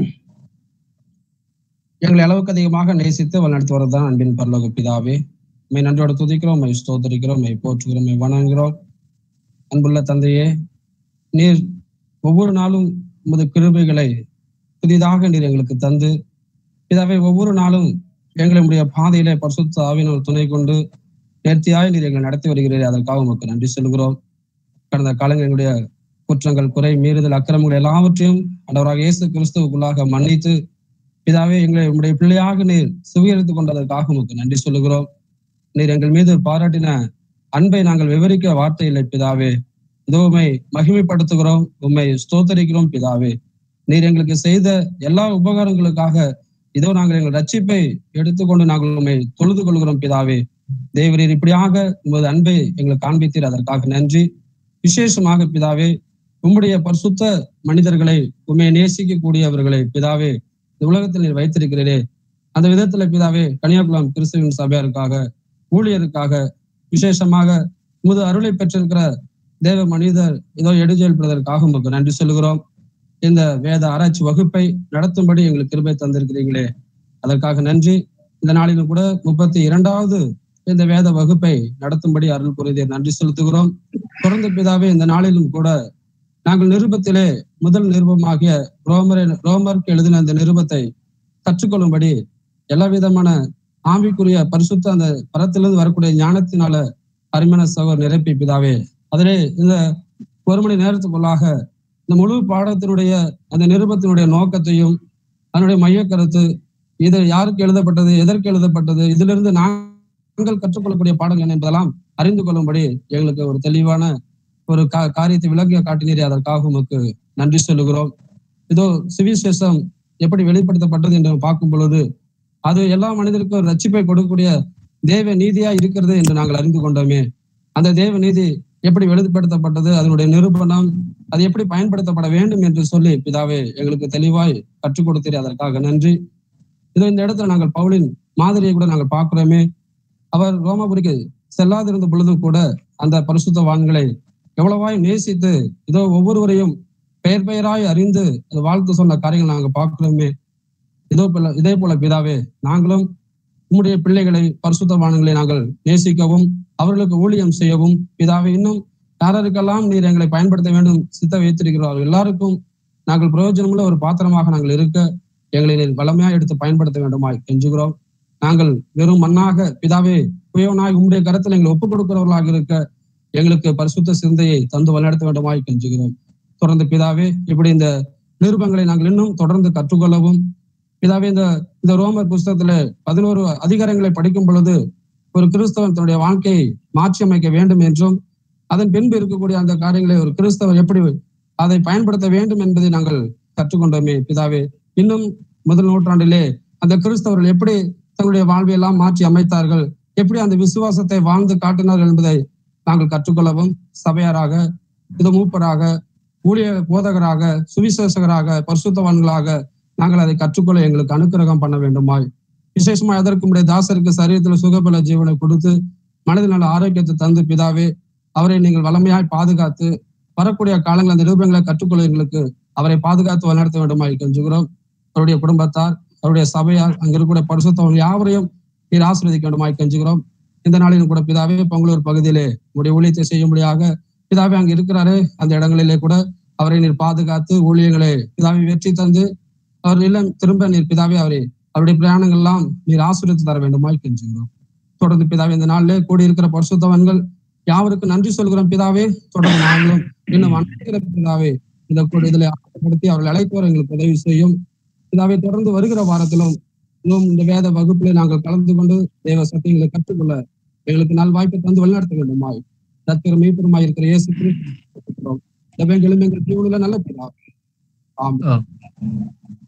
எங்களை அளவுக்கு அதிகமாக நேசித்து வழிநடத்தி வரதான் அன்பின் பரலோக பிதாவே உண்மை நன்றியோட துதிக்கிறோம் உண்மை ஸ்தோத்தரிக்கிறோம் உண்மை போற்றுகிறோம் உண்மை வணங்குகிறோம் அன்புள்ள தந்தையே நீர் ஒவ்வொரு நாளும் உமது கிருபைகளை புதிதாக நீர் எங்களுக்கு தந்து பிதாவே ஒவ்வொரு நாளும் எங்களுடைய பாதையிலே பரிசுத்த ஆவியினர் துணை கொண்டு நேர்த்தியாய் நீர் எங்களை நடத்தி வருகிறீர்கள் அதற்காக உமக்கு நன்றி சொல்கிறோம் கடந்த காலங்கள் எங்களுடைய குற்றங்கள் குறை மீறுதல் அக்கிரமங்கள் எல்லாவற்றையும் ஆண்டவராக இயேசு கிறிஸ்துவுக்குள்ளாக மன்னித்து பிதாவே எங்களை உங்களுடைய பிள்ளையாக நீர் சுவீகரித்துக் கொண்டதற்காக உமக்கு நன்றி சொல்லுகிறோம் நீர் எங்கள் மீது பாராட்டின அன்பை நாங்கள் விவரிக்க வார்த்தை இல்லை பிதாவே இதோ உம்மை மகிமைப்படுத்துகிறோம் உம்மை ஸ்தோத்தரிக்கிறோம் பிதாவே நீர் எங்களுக்கு செய்த எல்லா உபகாரங்களுக்காக இதோ நாங்கள் எங்கள் ரட்சிப்பை எடுத்துக்கொண்டு நாங்கள் உண்மை தொழுது கொள்கிறோம் பிதாவே தேவரீர் இப்படியாக உமது அன்பை எங்களுக்கு காண்பித்தீர் அதற்காக நன்றி விசேஷமாக பிதாவே உம்முடைய பரிசுத்த மனிதர்களை உண்மை நேசிக்கக்கூடியவர்களை பிதாவே இந்த உலகத்தில் நீர் வைத்திருக்கிறீரே அந்த விதத்துல பிதாவே கன்னியாகுளம் கிறிஸ்துவின் சபையாருக்காக ஊழியருக்காக விசேஷமாக உமது அருளை பெற்றிருக்கிற தேவ மனிதர் ஏதோ எடுஜெயல்படுவதற்காக உங்களுக்கு நன்றி சொல்லுகிறோம் இந்த வேத ஆராய்ச்சி வகுப்பை நடத்தும்படி எங்களுக்கு கிருபை தந்திருக்கிறீங்களே அதற்காக நன்றி இந்த நாளிலும் கூட முப்பத்தி இரண்டாவது இந்த வேத வகுப்பை நடத்தும்படி அருள் புரிதீர் நன்றி செலுத்துகிறோம் தொடர்ந்து பிதாவே இந்த நாளிலும் கூட நாங்கள் நிருபத்திலே முதல் நிருபமாகிய ரோமரை ரோமருக்கு எழுதின அந்த நிருபத்தை கற்றுக்கொள்ளும்படி எல்லா விதமான ஆவிக்குரிய பரிசுத்த அந்த பரத்திலிருந்து வரக்கூடிய ஞானத்தினால அருமையான சகோர் நிரப்பி பிதாவே அதிலே இந்த ஒரு மணி நேரத்துக்குள்ளாக இந்த முழு பாடத்தினுடைய அந்த நிருபத்தினுடைய நோக்கத்தையும் அதனுடைய மையக்கருத்து இது யாருக்கு எழுதப்பட்டது எதற்கு எழுதப்பட்டது இதிலிருந்து நாங்கள் கற்றுக்கொள்ளக்கூடிய பாடங்கள் என்ன என்பதெல்லாம் அறிந்து கொள்ளும்படி எங்களுக்கு ஒரு தெளிவான ஒரு கா- காரியத்தை விளங்கிய காட்டினீரே அதற்காக உமக்கு நன்றி சொல்லுகிறோம் இதோ சுவிசேஷம் எப்படி வெளிப்படுத்தப்பட்டது என்று பார்க்கும் பொழுது அது எல்லா மனிதருக்கும் ஒரு ரட்சிப்பை கொடுக்கக்கூடிய தேவ நீதியா இருக்கிறது என்று நாங்கள் அறிந்து கொண்டோமே அந்த தேவ நீதி எப்படி வெளிப்படுத்தப்பட்டது அதனுடைய நிரூபணம் அது எப்படி பயன்படுத்தப்பட வேண்டும் என்று சொல்லி பிதாவே எங்களுக்கு தெளிவாய் கற்றுக் கொடுத்தீர் அதற்காக நன்றி இதோ இந்த இடத்துல நாங்கள் பவுலின் மாதிரியை கூட நாங்கள் பார்க்கிறோமே அவர் ரோமபுரிக்கு செல்லாதிருந்த பொழுதும் கூட அந்த பரிசுத்தவான்களை எவ்வளவாய் நேசித்து இதோ ஒவ்வொருவரையும் பெயர் பெயராய் அறிந்து அது வாழ்த்து சொன்ன காரியங்கள் நாங்கள் பார்க்கிறோமே இதோ போல இதே போல பிதாவே நாங்களும் உம்முடைய பிள்ளைகளை பரிசுத்தவான்களை நாங்கள் நேசிக்கவும் அவர்களுக்கு ஊழியம் செய்யவும் பிதாவே இன்னும் யாராருக்கெல்லாம் நீர் எங்களை பயன்படுத்த வேண்டும் சித்த வைத்திருக்கிறோம் எல்லாருக்கும் நாங்கள் பிரயோஜனமுள்ள ஒரு பாத்திரமாக நாங்கள் இருக்க எங்களை நீர் வளமையா எடுத்து பயன்படுத்த வேண்டுமாய் கெஞ்சுகிறோம் நாங்கள் வெறும் மண்ணாக பிதாவே புயவனாய் உம்முடைய கரத்தில் எங்களை ஒப்புக் கொடுக்கிறவர்களாக இருக்க எங்களுக்கு பரிசுத்த சிந்தையை தந்து வழிநடத்த வேண்டுமாய் கெஞ்சுகிறோம் தொடர்ந்து பிதாவே இப்படி இந்த நிருபங்களை நாங்கள் இன்னும் தொடர்ந்து கற்றுக்கொள்ளவும் பிதாவே இந்த இந்த ரோமர் புஸ்தகத்துல பதினோரு அதிகாரங்களை படிக்கும் பொழுது ஒரு கிறிஸ்தவன் தன்னுடைய வாழ்க்கையை மாற்றி அமைக்க வேண்டும் என்றும் அதன் பின்பு இருக்கக்கூடிய அந்த காரியங்களை ஒரு கிறிஸ்தவர் எப்படி அதை பயன்படுத்த வேண்டும் என்பதை நாங்கள் கற்றுக்கொண்டோமே பிதாவே இன்னும் முதல் நூற்றாண்டிலே அந்த கிறிஸ்தவர்கள் எப்படி தங்களுடைய வாழ்வை எல்லாம் மாற்றி அமைத்தார்கள் எப்படி அந்த விசுவாசத்தை வாழ்ந்து காட்டினார்கள் என்பதை நாங்கள் கற்றுக்கொள்ளவும் சபையாராக இது மூப்பராக ஊழிய போதகராக சுவிசேஷகராக பரிசுத்தவான்களாக நாங்கள் அதை கற்றுக்கொள்ள எங்களுக்கு அனுக்கிரகம் பண்ண வேண்டுமாய் விசேஷமா எதற்கு உடைய தாசருக்கு சரீரத்தில் சுகபல ஜீவனை கொடுத்து மனதில் நல்ல ஆரோக்கியத்தை தந்து பிதாவே அவரை நீங்கள் வளமையாய் பாதுகாத்து வரக்கூடிய காலங்கள் அந்த நிருபங்களை கற்றுக்கொள்ள எங்களுக்கு அவரை பாதுகாத்து வழிநடத்த வேண்டுமாய் கெஞ்சுகிறோம் அவருடைய குடும்பத்தார் அவருடைய சபையார் அங்க இருக்கக்கூடிய பரிசுத்தவன் யாவரையும் நீர் ஆசீர்வதிக்க வேண்டுமாய் கெஞ்சுகிறோம் இந்த நாளிலும் கூட பிதாவே பொங்கலூர் பகுதியிலே உடைய ஊழியத்தை செய்யும்படியாக பிதாவே அங்க இருக்கிறாரு அந்த இடங்களிலே கூட அவரை நீர் பாதுகாத்து ஊழியங்களை பிதாவை வெற்றி தந்து அவர் இல்லம் திரும்ப நீர் பிதாவே அவரை அவருடைய பிரயாணங்கள் எல்லாம் நீர் ஆசீர்வதித்து தர வேண்டுமாய் கெஞ்சுகிறோம் தொடர்ந்து பிதாவே இந்த நாளிலே கூடியிருக்கிற பரிசுத்தவன்கள் யாவருக்கும் நன்றி சொல்கிறோம் பிதாவே தொடர்ந்து நாங்களும் இன்னும் அனைக்கிற பிதாவே இந்த கூட இதில் ஆசைப்படுத்தி அவர்கள் அழைத்து வர எங்களுக்கு உதவி செய்யும் பிதாவே தொடர்ந்து வருகிற வாரத்திலும் இன்னும் இந்த வேத வகுப்பிலே நாங்கள் கலந்து கொண்டு தேவ சத்தியங்களை கற்றுக்கொள்ள எங்களுக்கு நல் வாய்ப்பை தந்து வழிநடத்த வேண்டுமாய் சத்திர மீப்பருமாய் இருக்கிற இயேசு கிறிஸ்து எங்கள் எங்கள் ஜீவனில் நல்ல பிதாவே ஆமென் ஆ.